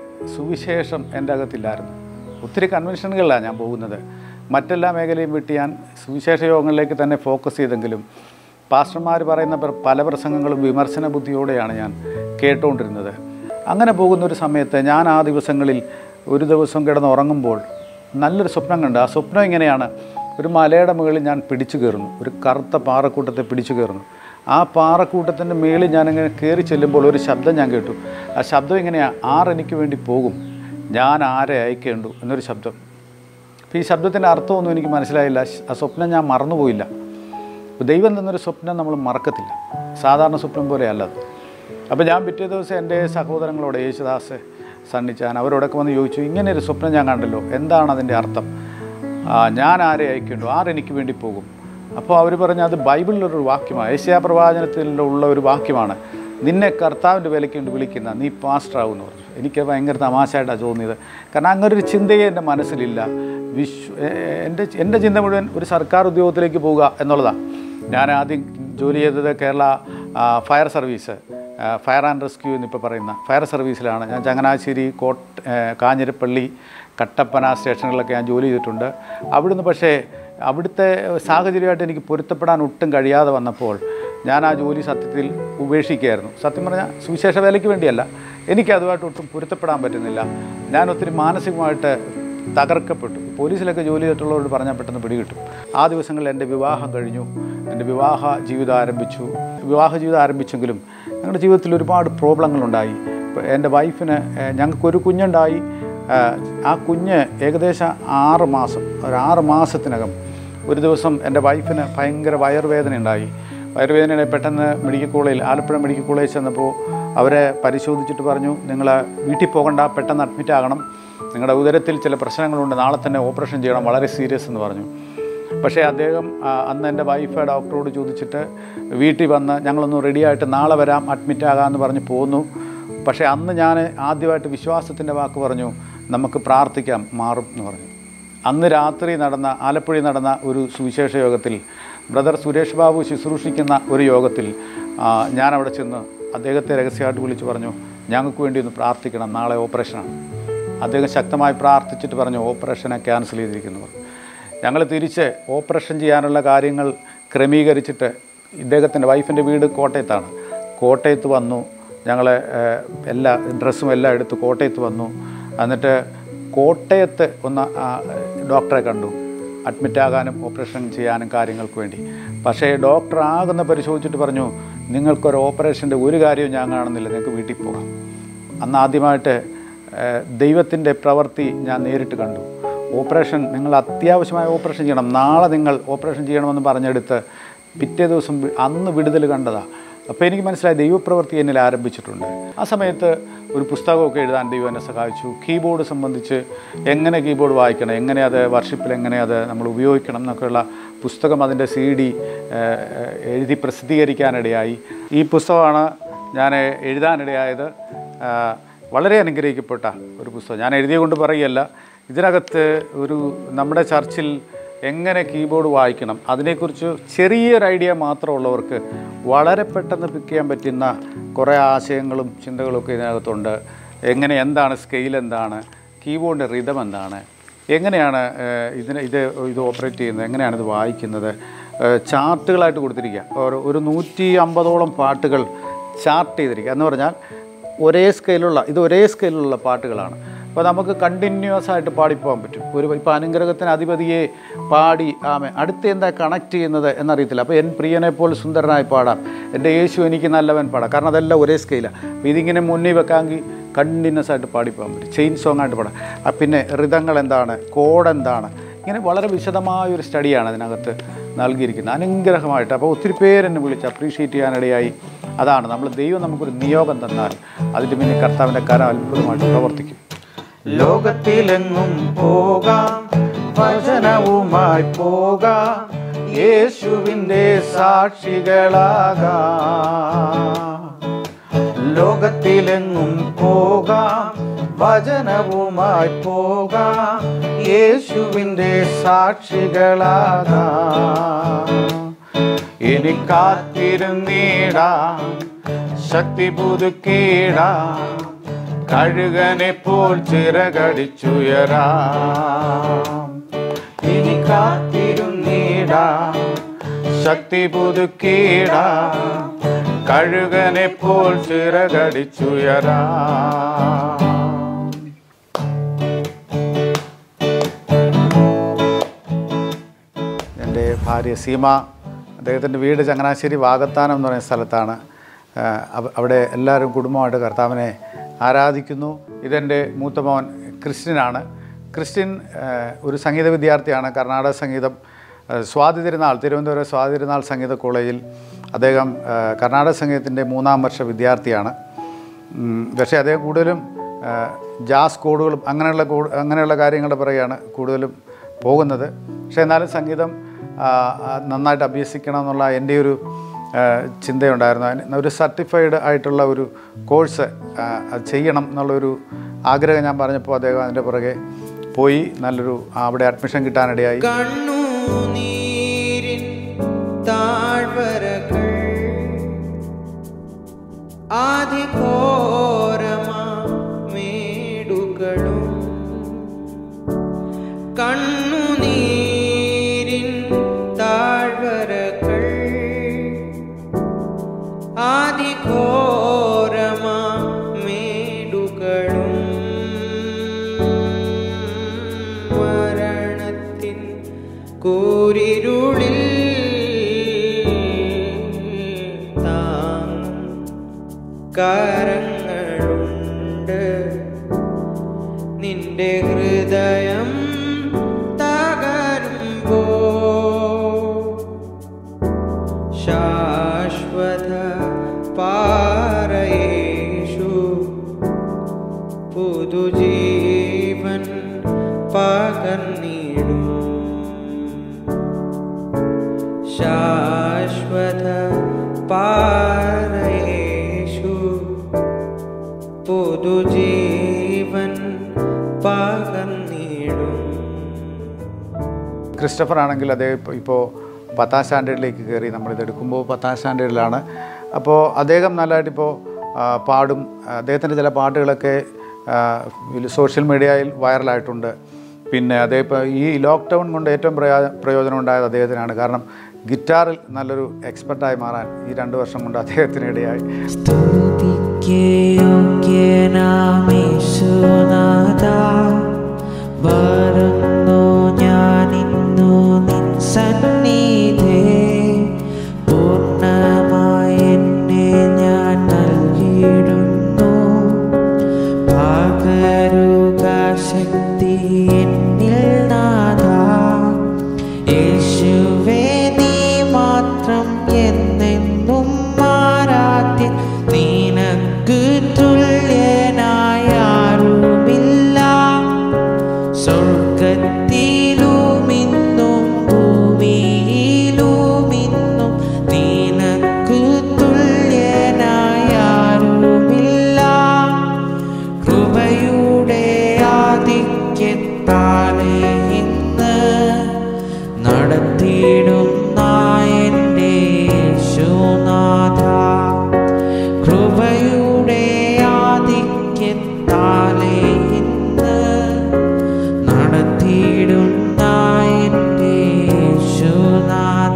സുവിശേഷം എൻ്റെ അകത്തില്ലായിരുന്നു ഒത്തിരി കൺവെൻഷനുകളിലാണ് ഞാൻ പോകുന്നത് മറ്റെല്ലാ മേഖലയും വിട്ട് ഞാൻ സുവിശേഷ യോഗങ്ങളിലേക്ക് തന്നെ ഫോക്കസ് ചെയ്തെങ്കിലും പാസ്റ്റർമാർ പറയുന്ന പ്ര- പല പ്രസംഗങ്ങളും വിമർശന ബുദ്ധിയോടെയാണ് ഞാൻ കേട്ടുകൊണ്ടിരുന്നത് അങ്ങനെ പോകുന്ന ഒരു സമയത്ത് ഞാൻ ആ ദിവസങ്ങളിൽ ഒരു ദിവസം കിടന്ന് ഉറങ്ങുമ്പോൾ നല്ലൊരു സ്വപ്നം കണ്ട് ആ സ്വപ്നം ഇങ്ങനെയാണ് ഒരു മലയുടെ മുകളിൽ ഞാൻ പിടിച്ചു കയറുന്നു ഒരു കറുത്ത പാറക്കൂട്ടത്തെ പിടിച്ചു കയറുന്നു ആ പാറക്കൂട്ടത്തിൻ്റെ മേളിൽ ഞാനിങ്ങനെ കയറി ചെല്ലുമ്പോൾ ഒരു ശബ്ദം ഞാൻ കേട്ടു ആ ശബ്ദം ഇങ്ങനെയാണ് ആരെനിക്ക് വേണ്ടി പോകും ഞാൻ ആരെ അയക്കേണ്ടു എന്നൊരു ശബ്ദം അപ്പോൾ ഈ ശബ്ദത്തിൻ്റെ അർത്ഥമൊന്നും എനിക്ക് മനസ്സിലായില്ല ആ സ്വപ്നം ഞാൻ മറന്നുപോയില്ല അപ്പോൾ ദൈവം തന്നൊരു സ്വപ്നം നമ്മൾ മറക്കത്തില്ല സാധാരണ സ്വപ്നം പോലെയല്ല അത് അപ്പോൾ ഞാൻ പിറ്റേ ദിവസം എൻ്റെ സഹോദരങ്ങളോട് യേശുദാസ് സണ്ണിച്ചാൻ അവരോടൊക്കെ വന്ന് ചോദിച്ചു ഇങ്ങനെ ഒരു സ്വപ്നം ഞാൻ കണ്ടല്ലോ എന്താണ് അതിൻ്റെ അർത്ഥം ആ, ഞാൻ ആരെ അയക്കേണ്ടു ആരെനിക്ക് വേണ്ടി പോകും അപ്പോൾ അവർ പറഞ്ഞു അത് ബൈബിളിലൊരു വാക്യമാണ് ഏഷ്യാ പ്രവാചനത്തിലുള്ള ഒരു വാക്യമാണ് നിന്നെ കർത്താവിൻ്റെ വിലയ്ക്ക് കൊണ്ട് വിളിക്കുന്ന നീ പാസ്റ്ററാവും എന്ന് പറഞ്ഞു എനിക്ക് ഭയങ്കര തമാശയായിട്ടാണ് തോന്നിയത് കാരണം അങ്ങനെ ഒരു ചിന്തയെ എൻ്റെ മനസ്സിലില്ല വിശ്വ എ- എൻ്റെ എൻ്റെ ചിന്ത മുഴുവൻ ഒരു സർക്കാർ ഉദ്യോഗത്തിലേക്ക് പോവുക എന്നുള്ളതാണ് ഞാൻ ആദ്യം ജോലി ചെയ്തത് കേരള ആ, ഫയർ സർവീസ് ആ, ഫയർ ആൻഡ് റെസ്ക്യൂ എന്നിപ്പോൾ പറയുന്ന ഫയർ സർവീസിലാണ് ഞാൻ ചങ്ങനാശ്ശേരി കോട്ട് ഏ, കാഞ്ഞിരപ്പള്ളി കട്ടപ്പന സ്റ്റേഷനുകളിലൊക്കെ ഞാൻ ജോലി ചെയ്തിട്ടുണ്ട് അവിടുന്ന് പക്ഷേ അവിടുത്തെ സാഹചര്യമായിട്ട് എനിക്ക് പൊരുത്തപ്പെടാൻ ഒട്ടും കഴിയാതെ വന്നപ്പോൾ ഞാൻ ആ ജോലി സത്യത്തിൽ ഉപേക്ഷിക്കുകയായിരുന്നു സത്യം പറഞ്ഞാൽ സുവിശേഷ വേലയ്ക്ക് വേണ്ടിയല്ല എനിക്ക് അതുമായിട്ട് ഒട്ടും പൊരുത്തപ്പെടാൻ പറ്റുന്നില്ല ഞാൻ ഒത്തിരി മാനസികമായിട്ട് തകർക്കപ്പെട്ടു പോലീസിലൊക്കെ ജോലി ചെയ്തിട്ടുള്ളവരോട് പറഞ്ഞാൽ പെട്ടെന്ന് പിടികിട്ടും ആ ദിവസങ്ങളിൽ എൻ്റെ വിവാഹം കഴിഞ്ഞു എൻ്റെ വിവാഹ ജീവിതം ആരംഭിച്ചു വിവാഹ ജീവിതം ആരംഭിച്ചെങ്കിലും ഞങ്ങളുടെ ജീവിതത്തിൽ ഒരുപാട് പ്രോബ്ലങ്ങളുണ്ടായി ഇപ്പം എൻ്റെ വൈഫിന് ഏഹ്, ഞങ്ങൾക്കൊരു കുഞ്ഞുണ്ടായി ഏഹ്, ആ കുഞ്ഞ് ഏകദേശം ആറ് മാസം ഒരു ആറ് മാസത്തിനകം ഒരു ദിവസം എൻ്റെ വൈഫിന് ഭയങ്കര വയറുവേദന ഉണ്ടായി വയറുവേദനയുടെ പെട്ടെന്ന് മെഡിക്കൽ കോളേജിൽ ആലപ്പുഴ മെഡിക്കൽ കോളേജ് ചെന്നപ്പോൾ അവരെ പരിശോധിച്ചിട്ട് പറഞ്ഞു നിങ്ങൾ വീട്ടിൽ പോകണ്ട പെട്ടെന്ന് അഡ്മിറ്റ് ആകണം നിങ്ങളുടെ ഉദരത്തിൽ ചില പ്രശ്നങ്ങളുണ്ട് നാളെ തന്നെ ഓപ്പറേഷൻ ചെയ്യണം വളരെ സീരിയസ് എന്ന് പറഞ്ഞു പക്ഷേ അദ്ദേഹം ആ, അന്ന് എൻ്റെ വൈഫ് ഡോക്ടറോട് ചോദിച്ചിട്ട് വീട്ടിൽ വന്ന് ഞങ്ങളൊന്ന് റെഡിയായിട്ട് നാളെ വരാം അഡ്മിറ്റ് ആകാമെന്ന് പറഞ്ഞ് പോന്നു പക്ഷേ അന്ന് ഞാൻ ആദ്യമായിട്ട് വിശ്വാസത്തിൻ്റെ വാക്ക് പറഞ്ഞു നമുക്ക് പ്രാർത്ഥിക്കാം മാറും എന്ന് പറഞ്ഞു അന്ന് രാത്രി നടന്ന ആലപ്പുഴയിൽ നടന്ന ഒരു സുവിശേഷ യോഗത്തിൽ ബ്രദർ സുരേഷ് ബാബു ശുശ്രൂഷിക്കുന്ന ഒരു യോഗത്തിൽ ആ, ഞാൻ അവിടെ ചെന്ന് അദ്ദേഹത്തെ രഹസ്യമായിട്ട് വിളിച്ച് പറഞ്ഞു ഞങ്ങൾക്ക് വേണ്ടി ഒന്ന് പ്രാർത്ഥിക്കണം നാളെ ഓപ്പറേഷനാണ് അദ്ദേഹം ശക്തമായി പ്രാർത്ഥിച്ചിട്ട് പറഞ്ഞു ഓപ്പറേഷനെ ക്യാൻസൽ ചെയ്തിരിക്കുന്നു ഞങ്ങൾ തിരിച്ച് ഓപ്പറേഷൻ ചെയ്യാനുള്ള കാര്യങ്ങൾ ക്രമീകരിച്ചിട്ട് ഇദ്ദേഹത്തിൻ്റെ വൈഫിൻ്റെ വീട് കോട്ടയത്താണ് കോട്ടയത്ത് വന്നു ഞങ്ങൾ എല്ലാ ഡ്രസ്സും എല്ലാം എടുത്ത് കോട്ടയത്ത് വന്നു എന്നിട്ട് കോട്ടയത്ത് ഒന്ന് ആ, ഡോക്ടറെ കണ്ടു അഡ്മിറ്റ് ആകാനും ഓപ്പറേഷൻ ചെയ്യാനും കാര്യങ്ങൾക്ക് വേണ്ടി പക്ഷേ ഡോക്ടർ ആകുന്ന പരിശോധിച്ചിട്ട് പറഞ്ഞു നിങ്ങൾക്കൊരു ഓപ്പറേഷൻ്റെ ഒരു കാര്യവും ഞാൻ കാണുന്നില്ല നിങ്ങൾക്ക് വീട്ടിൽ പോകാം അന്ന് ആദ്യമായിട്ട് ദൈവത്തിൻ്റെ പ്രവൃത്തി ഞാൻ നേരിട്ട് കണ്ടു ഓപ്പറേഷൻ നിങ്ങൾ അത്യാവശ്യമായ ഓപ്പറേഷൻ ചെയ്യണം നാളെ നിങ്ങൾ ഓപ്പറേഷൻ ചെയ്യണമെന്ന് പറഞ്ഞെടുത്ത് പിറ്റേ ദിവസം വി- അന്ന് വിടുതൽ കണ്ടതാണ് അപ്പോൾ എനിക്ക് മനസ്സിലായി ദൈവപ്രവൃത്തി എന്നിൽ ആരംഭിച്ചിട്ടുണ്ട് ആ സമയത്ത് ഒരു പുസ്തകമൊക്കെ എഴുതാൻ ദൈവം എന്നെ സഹായിച്ചു കീബോർഡ് സംബന്ധിച്ച് എങ്ങനെ കീബോർഡ് വായിക്കണം എങ്ങനെ അത് വർഷിപ്പിൽ എങ്ങനെ അത് നമ്മൾ ഉപയോഗിക്കണം എന്നൊക്കെയുള്ള പുസ്തകം അതിൻ്റെ സി ഡി എഴുതി പ്രസിദ്ധീകരിക്കാനിടയായി ഈ പുസ്തകമാണ് ഞാൻ എഴുതാനിടയായത് ആ, വളരെ അനുഗ്രഹിക്കപ്പെട്ട ഒരു പുസ്തകം ഞാൻ എഴുതിയ കൊണ്ട് പറയുകയല്ല ഇതിനകത്ത് ഒരു നമ്മുടെ ചർച്ചിൽ എങ്ങനെ കീബോർഡ് വായിക്കണം അതിനെക്കുറിച്ച് ചെറിയൊരു ഐഡിയ മാത്രമുള്ളവർക്ക് വളരെ പെട്ടെന്ന് പിക്ക് ചെയ്യാൻ പറ്റുന്ന കുറേ ആശയങ്ങളും ചിന്തകളും ഒക്കെ ഇതിനകത്തുണ്ട് എങ്ങനെ എന്താണ് സ്കെയിൽ എന്താണ് കീബോർഡിൻ്റെ റിതം എന്താണ് എങ്ങനെയാണ് ഏഹ്, ഇതിന് ഇത് ഇത് ഓപ്പറേറ്റ് ചെയ്യുന്നത് എങ്ങനെയാണ് ഇത് വായിക്കുന്നത് ഏഹ്, ചാർട്ടുകളായിട്ട് കൊടുത്തിരിക്കുക ഒരു ഒരു നൂറ്റി അമ്പതോളം പാട്ടുകൾ ചാർട്ട് ചെയ്തിരിക്കുക എന്ന് പറഞ്ഞാൽ ഒരേ സ്കെയിലുള്ള ഇത് ഒരേ സ്കെയിലുള്ള പാട്ടുകളാണ് അപ്പോൾ നമുക്ക് കണ്ടിന്യൂസ് ആയിട്ട് പാടിപ്പോകാൻ പറ്റും ഒരു ഇപ്പോൾ അനുഗ്രഹത്തിന് അധിപതിയെ പാടി ആമേ അടുത്ത് എന്താ കണക്ട് ചെയ്യുന്നത് എന്നറിയത്തില്ല അപ്പോൾ എൻ പ്രിയനെ പോലെ സുന്ദരനായി പാടാം എൻ്റെ യേശു എനിക്ക് നല്ലവൻ പാടാം കാരണം അതെല്ലാം ഒരേ സ്കെയിലാണ് അപ്പോൾ ഇതിങ്ങനെ മുന്നിൽ വെക്കാമെങ്കിൽ കണ്ടിന്യൂസ് ആയിട്ട് പാടിപ്പോകാൻ പറ്റും ചെയിൻ സോങ് ആയിട്ട് പാടാം ആ പിന്നെ ഋതങ്ങൾ എന്താണ് കോഡ് എന്താണ് ഇങ്ങനെ വളരെ വിശദമായൊരു സ്റ്റഡിയാണ് അതിനകത്ത് നൽകിയിരിക്കുന്നത് അനുഗ്രഹമായിട്ട് അപ്പോൾ ഒത്തിരി പേരെന്നെ വിളിച്ച് അപ്രീഷിയേറ്റ് ചെയ്യാനിടയായി അതാണ് നമ്മൾ ദൈവം നമുക്കൊരു നിയോഗം തന്നാൽ അതിൻ്റെ പിന്നെ കർത്താവിൻ്റെ കരം അത്ഭുതമായിട്ട് പ്രവർത്തിക്കും ലോകത്തിലെങ്ങും പോകാം വചനവുമായി പോകാം യേശുവിൻ്റെ സാക്ഷികളാകാം ലോകത്തിലെങ്ങും പോകാം വചനവുമായി പോകാം യേശുവിൻ്റെ സാക്ഷികളാകാം ഇനി കാത്തിരുന്നീടാം ശക്തി പുതുക്കിയിടാം കഴുകനെ പോൽ ചിറകടിച്ചുയരാം ഇനി കാത്തിരുന്നീടാം ശക്തി പുതുക്കിയിടാം കഴുകനെ പോൽ ചിറകടിച്ചുയരാം എൻ്റെ ഭാര്യ സീമ അദ്ദേഹത്തിൻ്റെ വീട് ചങ്ങനാശ്ശേരി വാകത്താനം എന്ന് പറയുന്ന സ്ഥലത്താണ് ആ, അവ- അവിടെ എല്ലാവരും കുടുംബമായിട്ട് കർത്താവിനെ ആരാധിക്കുന്നു ഇതെൻ്റെ മൂത്ത മോൻ ക്രിസ്ത്യനാണ് ക്രിസ്ത്യൻ ആ, ഒരു സംഗീത വിദ്യാർത്ഥിയാണ് കർണാടക സംഗീതം ആ, സ്വാതി തിരുനാൾ തിരുവനന്തപുരം സ്വാതി തിരുനാൾ സംഗീത കോളേജിൽ അദ്ദേഹം ആ, കർണാടക സംഗീതത്തിൻ്റെ മൂന്നാം വർഷ വിദ്യാർത്ഥിയാണ് ഉം, പക്ഷേ അദ്ദേഹം കൂടുതലും ആ, ജാസ് കോഡുകളും അങ്ങനെയുള്ള കോഡ് അങ്ങനെയുള്ള കാര്യങ്ങളുടെ പുറകെയാണ് കൂടുതലും പോകുന്നത് പക്ഷേ എന്നാലും സംഗീതം ആ, ആ, നന്നായിട്ട് അഭ്യസിക്കണം എന്നുള്ള എൻ്റെ ഒരു ആ, ചിന്തയുണ്ടായിരുന്നു അതിന് ഒരു സർട്ടിഫൈഡ് ആയിട്ടുള്ള ഒരു കോഴ്സ് ആ, അത് ചെയ്യണം എന്നുള്ളൊരു ആഗ്രഹം ഞാൻ പറഞ്ഞപ്പോൾ അദ്ദേഹം അതിൻ്റെ പുറകെ പോയി നല്ലൊരു അവിടെ അഡ്മിഷൻ കിട്ടാനിടയായി കണ്ണുനീരിൻ താഴ്വരകൾ ആദിഘോരമാ മേടുകളും കണ്ണുനീരിൻ താഴ്വരകൾ ആദിഘോരമാ മേടുകളും മരണത്തിൻ കൂരിരുളിൽ താങ്ങും കരങ്ങളുണ്ട് നിന്റെ ഹൃദയം തകരുമ്പോ ശാശ്വത പാറയേഷു പുതുജീവൻ പകർന്നിടും ശാശ്വത പാറയേഷു പുതുജീവൻ പകർന്നിടും ക്രിസ്റ്റഫർ ആണെങ്കിൽ അദ്ദേഹം ഇപ്പോൾ ഇപ്പോൾ പത്താം സ്റ്റാൻഡേർഡിലേക്ക് കയറി നമ്മളിത് എടുക്കുമ്പോൾ പത്താം സ്റ്റാൻഡേർഡിലാണ് അപ്പോൾ അദ്ദേഹം നല്ലതായിട്ട് ഇപ്പോൾ ആ, പാടും അദ്ദേഹത്തിൻ്റെ ചില പാട്ടുകളൊക്കെ ആ, ഇതിൽ സോഷ്യൽ മീഡിയയിൽ വൈറലായിട്ടുണ്ട് പിന്നെ അദ്ദേഹം ഇപ്പോൾ ഈ ലോക്ക്ഡൗൺ കൊണ്ട് ഏറ്റവും പ്രയോ പ്രയോജനം ഉണ്ടായത് അദ്ദേഹത്തിനാണ് കാരണം ഗിറ്റാറിൽ നല്ലൊരു എക്സ്പെർട്ടായി മാറാൻ ഈ രണ്ട് വർഷം കൊണ്ട് അദ്ദേഹത്തിന് ഇടയായി സ്തുതിക്ക് യോഗ്യനാമേശുനാഥ വരുന്നു ഞാനിന്നു നിൻ സന്നിധേ പൂർണ്ണമായി എന്നെ ഞാൻ നൽകിയിടുന്നു പകരുക ശക്തി എന്നിൽ നാഥ യേശുവേ നീ മാത്രം എന്നെന്നും ആരാധ്യൻ നിനക്ക് തുല്യനായ ആരുമില്ല സ്വർഗത്തിലുമിന്നും ഭൂമിയിലുമിന്നും നിനക്ക് തുല്യനായ ആരുമില്ല കൃപയുടെ ആധിക്യത്താലെ ഇന്ന് നടത്തിയിടുന്ന എൻ്റെ യേശുനാഥ കൃപയുടെ ആധിക്യത്താലെ ഇന്ന് നടത്തിയിടുന്ന എൻ്റെ യേശുനാഥ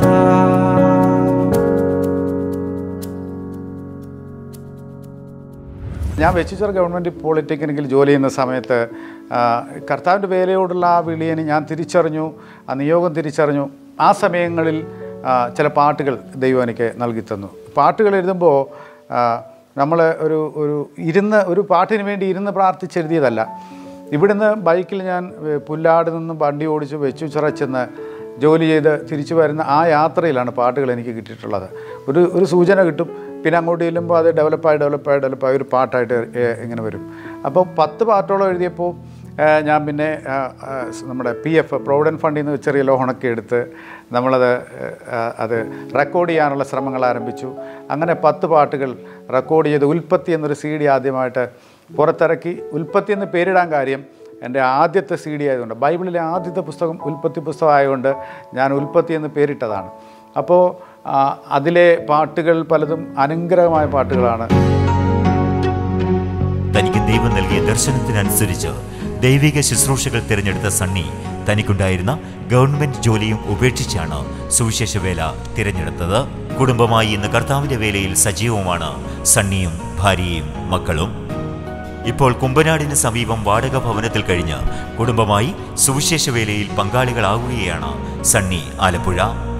ഞാൻ വെച്ചിച്ചർ ഗവൺമെൻറ് പോളിടെക്നിക്കിൽ ജോലി ചെയ്യുന്ന സമയത്ത് ആ, കർത്താവിൻ്റെ വേലയോടുള്ള ആ വിളിയെ ഞാൻ തിരിച്ചറിഞ്ഞു ആ നിയോഗം തിരിച്ചറിഞ്ഞു ആ സമയങ്ങളിൽ ആ, ചില പാട്ടുകൾ ദൈവം എനിക്ക് നൽകി തന്നു പാട്ടുകൾ എഴുതുമ്പോൾ നമ്മൾ ഒരു ഒരു ഇരുന്ന് ഒരു പാട്ടിന് വേണ്ടി ഇരുന്ന് പ്രാർത്ഥിച്ചെഴുതിയതല്ല ഇവിടുന്ന് ബൈക്കിൽ ഞാൻ ഏ, പുല്ലാട് നിന്ന് വണ്ടി ഓടിച്ച് വെച്ചുച്ചിറ ചെന്ന് ജോലി ചെയ്ത് തിരിച്ചു വരുന്ന ആ യാത്രയിലാണ് പാട്ടുകൾ എനിക്ക് കിട്ടിയിട്ടുള്ളത് ഒരു ഒരു സൂചന കിട്ടും പിന്നെ അങ്ങോട്ട് ചെല്ലുമ്പോൾ അത് ഡെവലപ്പായി ഡെവലപ്പായി ഡെവലപ്പായി ഒരു പാട്ടായിട്ട് ഏ- ഇങ്ങനെ വരും അപ്പോൾ പത്ത് പാട്ടോളം എഴുതിയപ്പോൾ ഏ, ഞാൻ പിന്നെ ആ, ആ, സ് നമ്മുടെ പി എഫ് പ്രൊവിഡൻറ്റ് ഫണ്ടിൽ നിന്ന് ചെറിയ ലോണൊക്കെ എടുത്ത് നമ്മളത് ഏ, ആ, അത് റെക്കോർഡ് ചെയ്യാനുള്ള ശ്രമങ്ങൾ ആരംഭിച്ചു അങ്ങനെ പത്ത് പാട്ടുകൾ റെക്കോർഡ് ചെയ്ത് ഉൽപ്പത്തി എന്നൊരു സി ഡി ആദ്യമായിട്ട് പുറത്തിറക്കി ഉൽപ്പത്തി എന്ന് പേരിടാൻ കാര്യം എൻ്റെ ആദ്യത്തെ സി ഡി ആയതുകൊണ്ട് ബൈബിളിലെ ആദ്യത്തെ പുസ്തകം ഉൽപ്പത്തി പുസ്തകം ആയതുകൊണ്ട് ഞാൻ ഉൽപ്പത്തി എന്ന് പേരിട്ടതാണ് അപ്പോൾ ആ, അതിലെ പാട്ടുകൾ പലതും അനുഗ്രഹമായ പാട്ടുകളാണ് തനിക്ക് ദൈവം നൽകിയ ദർശനത്തിനനുസരിച്ച് ദൈവിക ശുശ്രൂഷകൾ തിരഞ്ഞെടുത്ത സണ്ണി തനിക്കുണ്ടായിരുന്ന ഗവൺമെന്റ് ജോലിയും ഉപേക്ഷിച്ചാണ് സുവിശേഷ വേല തിരഞ്ഞെടുത്തത് കുടുംബമായി ഇന്ന് കർത്താവിന്റെ വേലയിൽ സജീവമാണ് സണ്ണിയും ഭാര്യയും മക്കളും ഇപ്പോൾ കുമ്പനാടിന് സമീപം വാടക ഭവനത്തിൽ കഴിഞ്ഞ് കുടുംബമായി സുവിശേഷ വേലയിൽ പങ്കാളികളാവുകയാണ് സണ്ണി ആലപ്പുഴ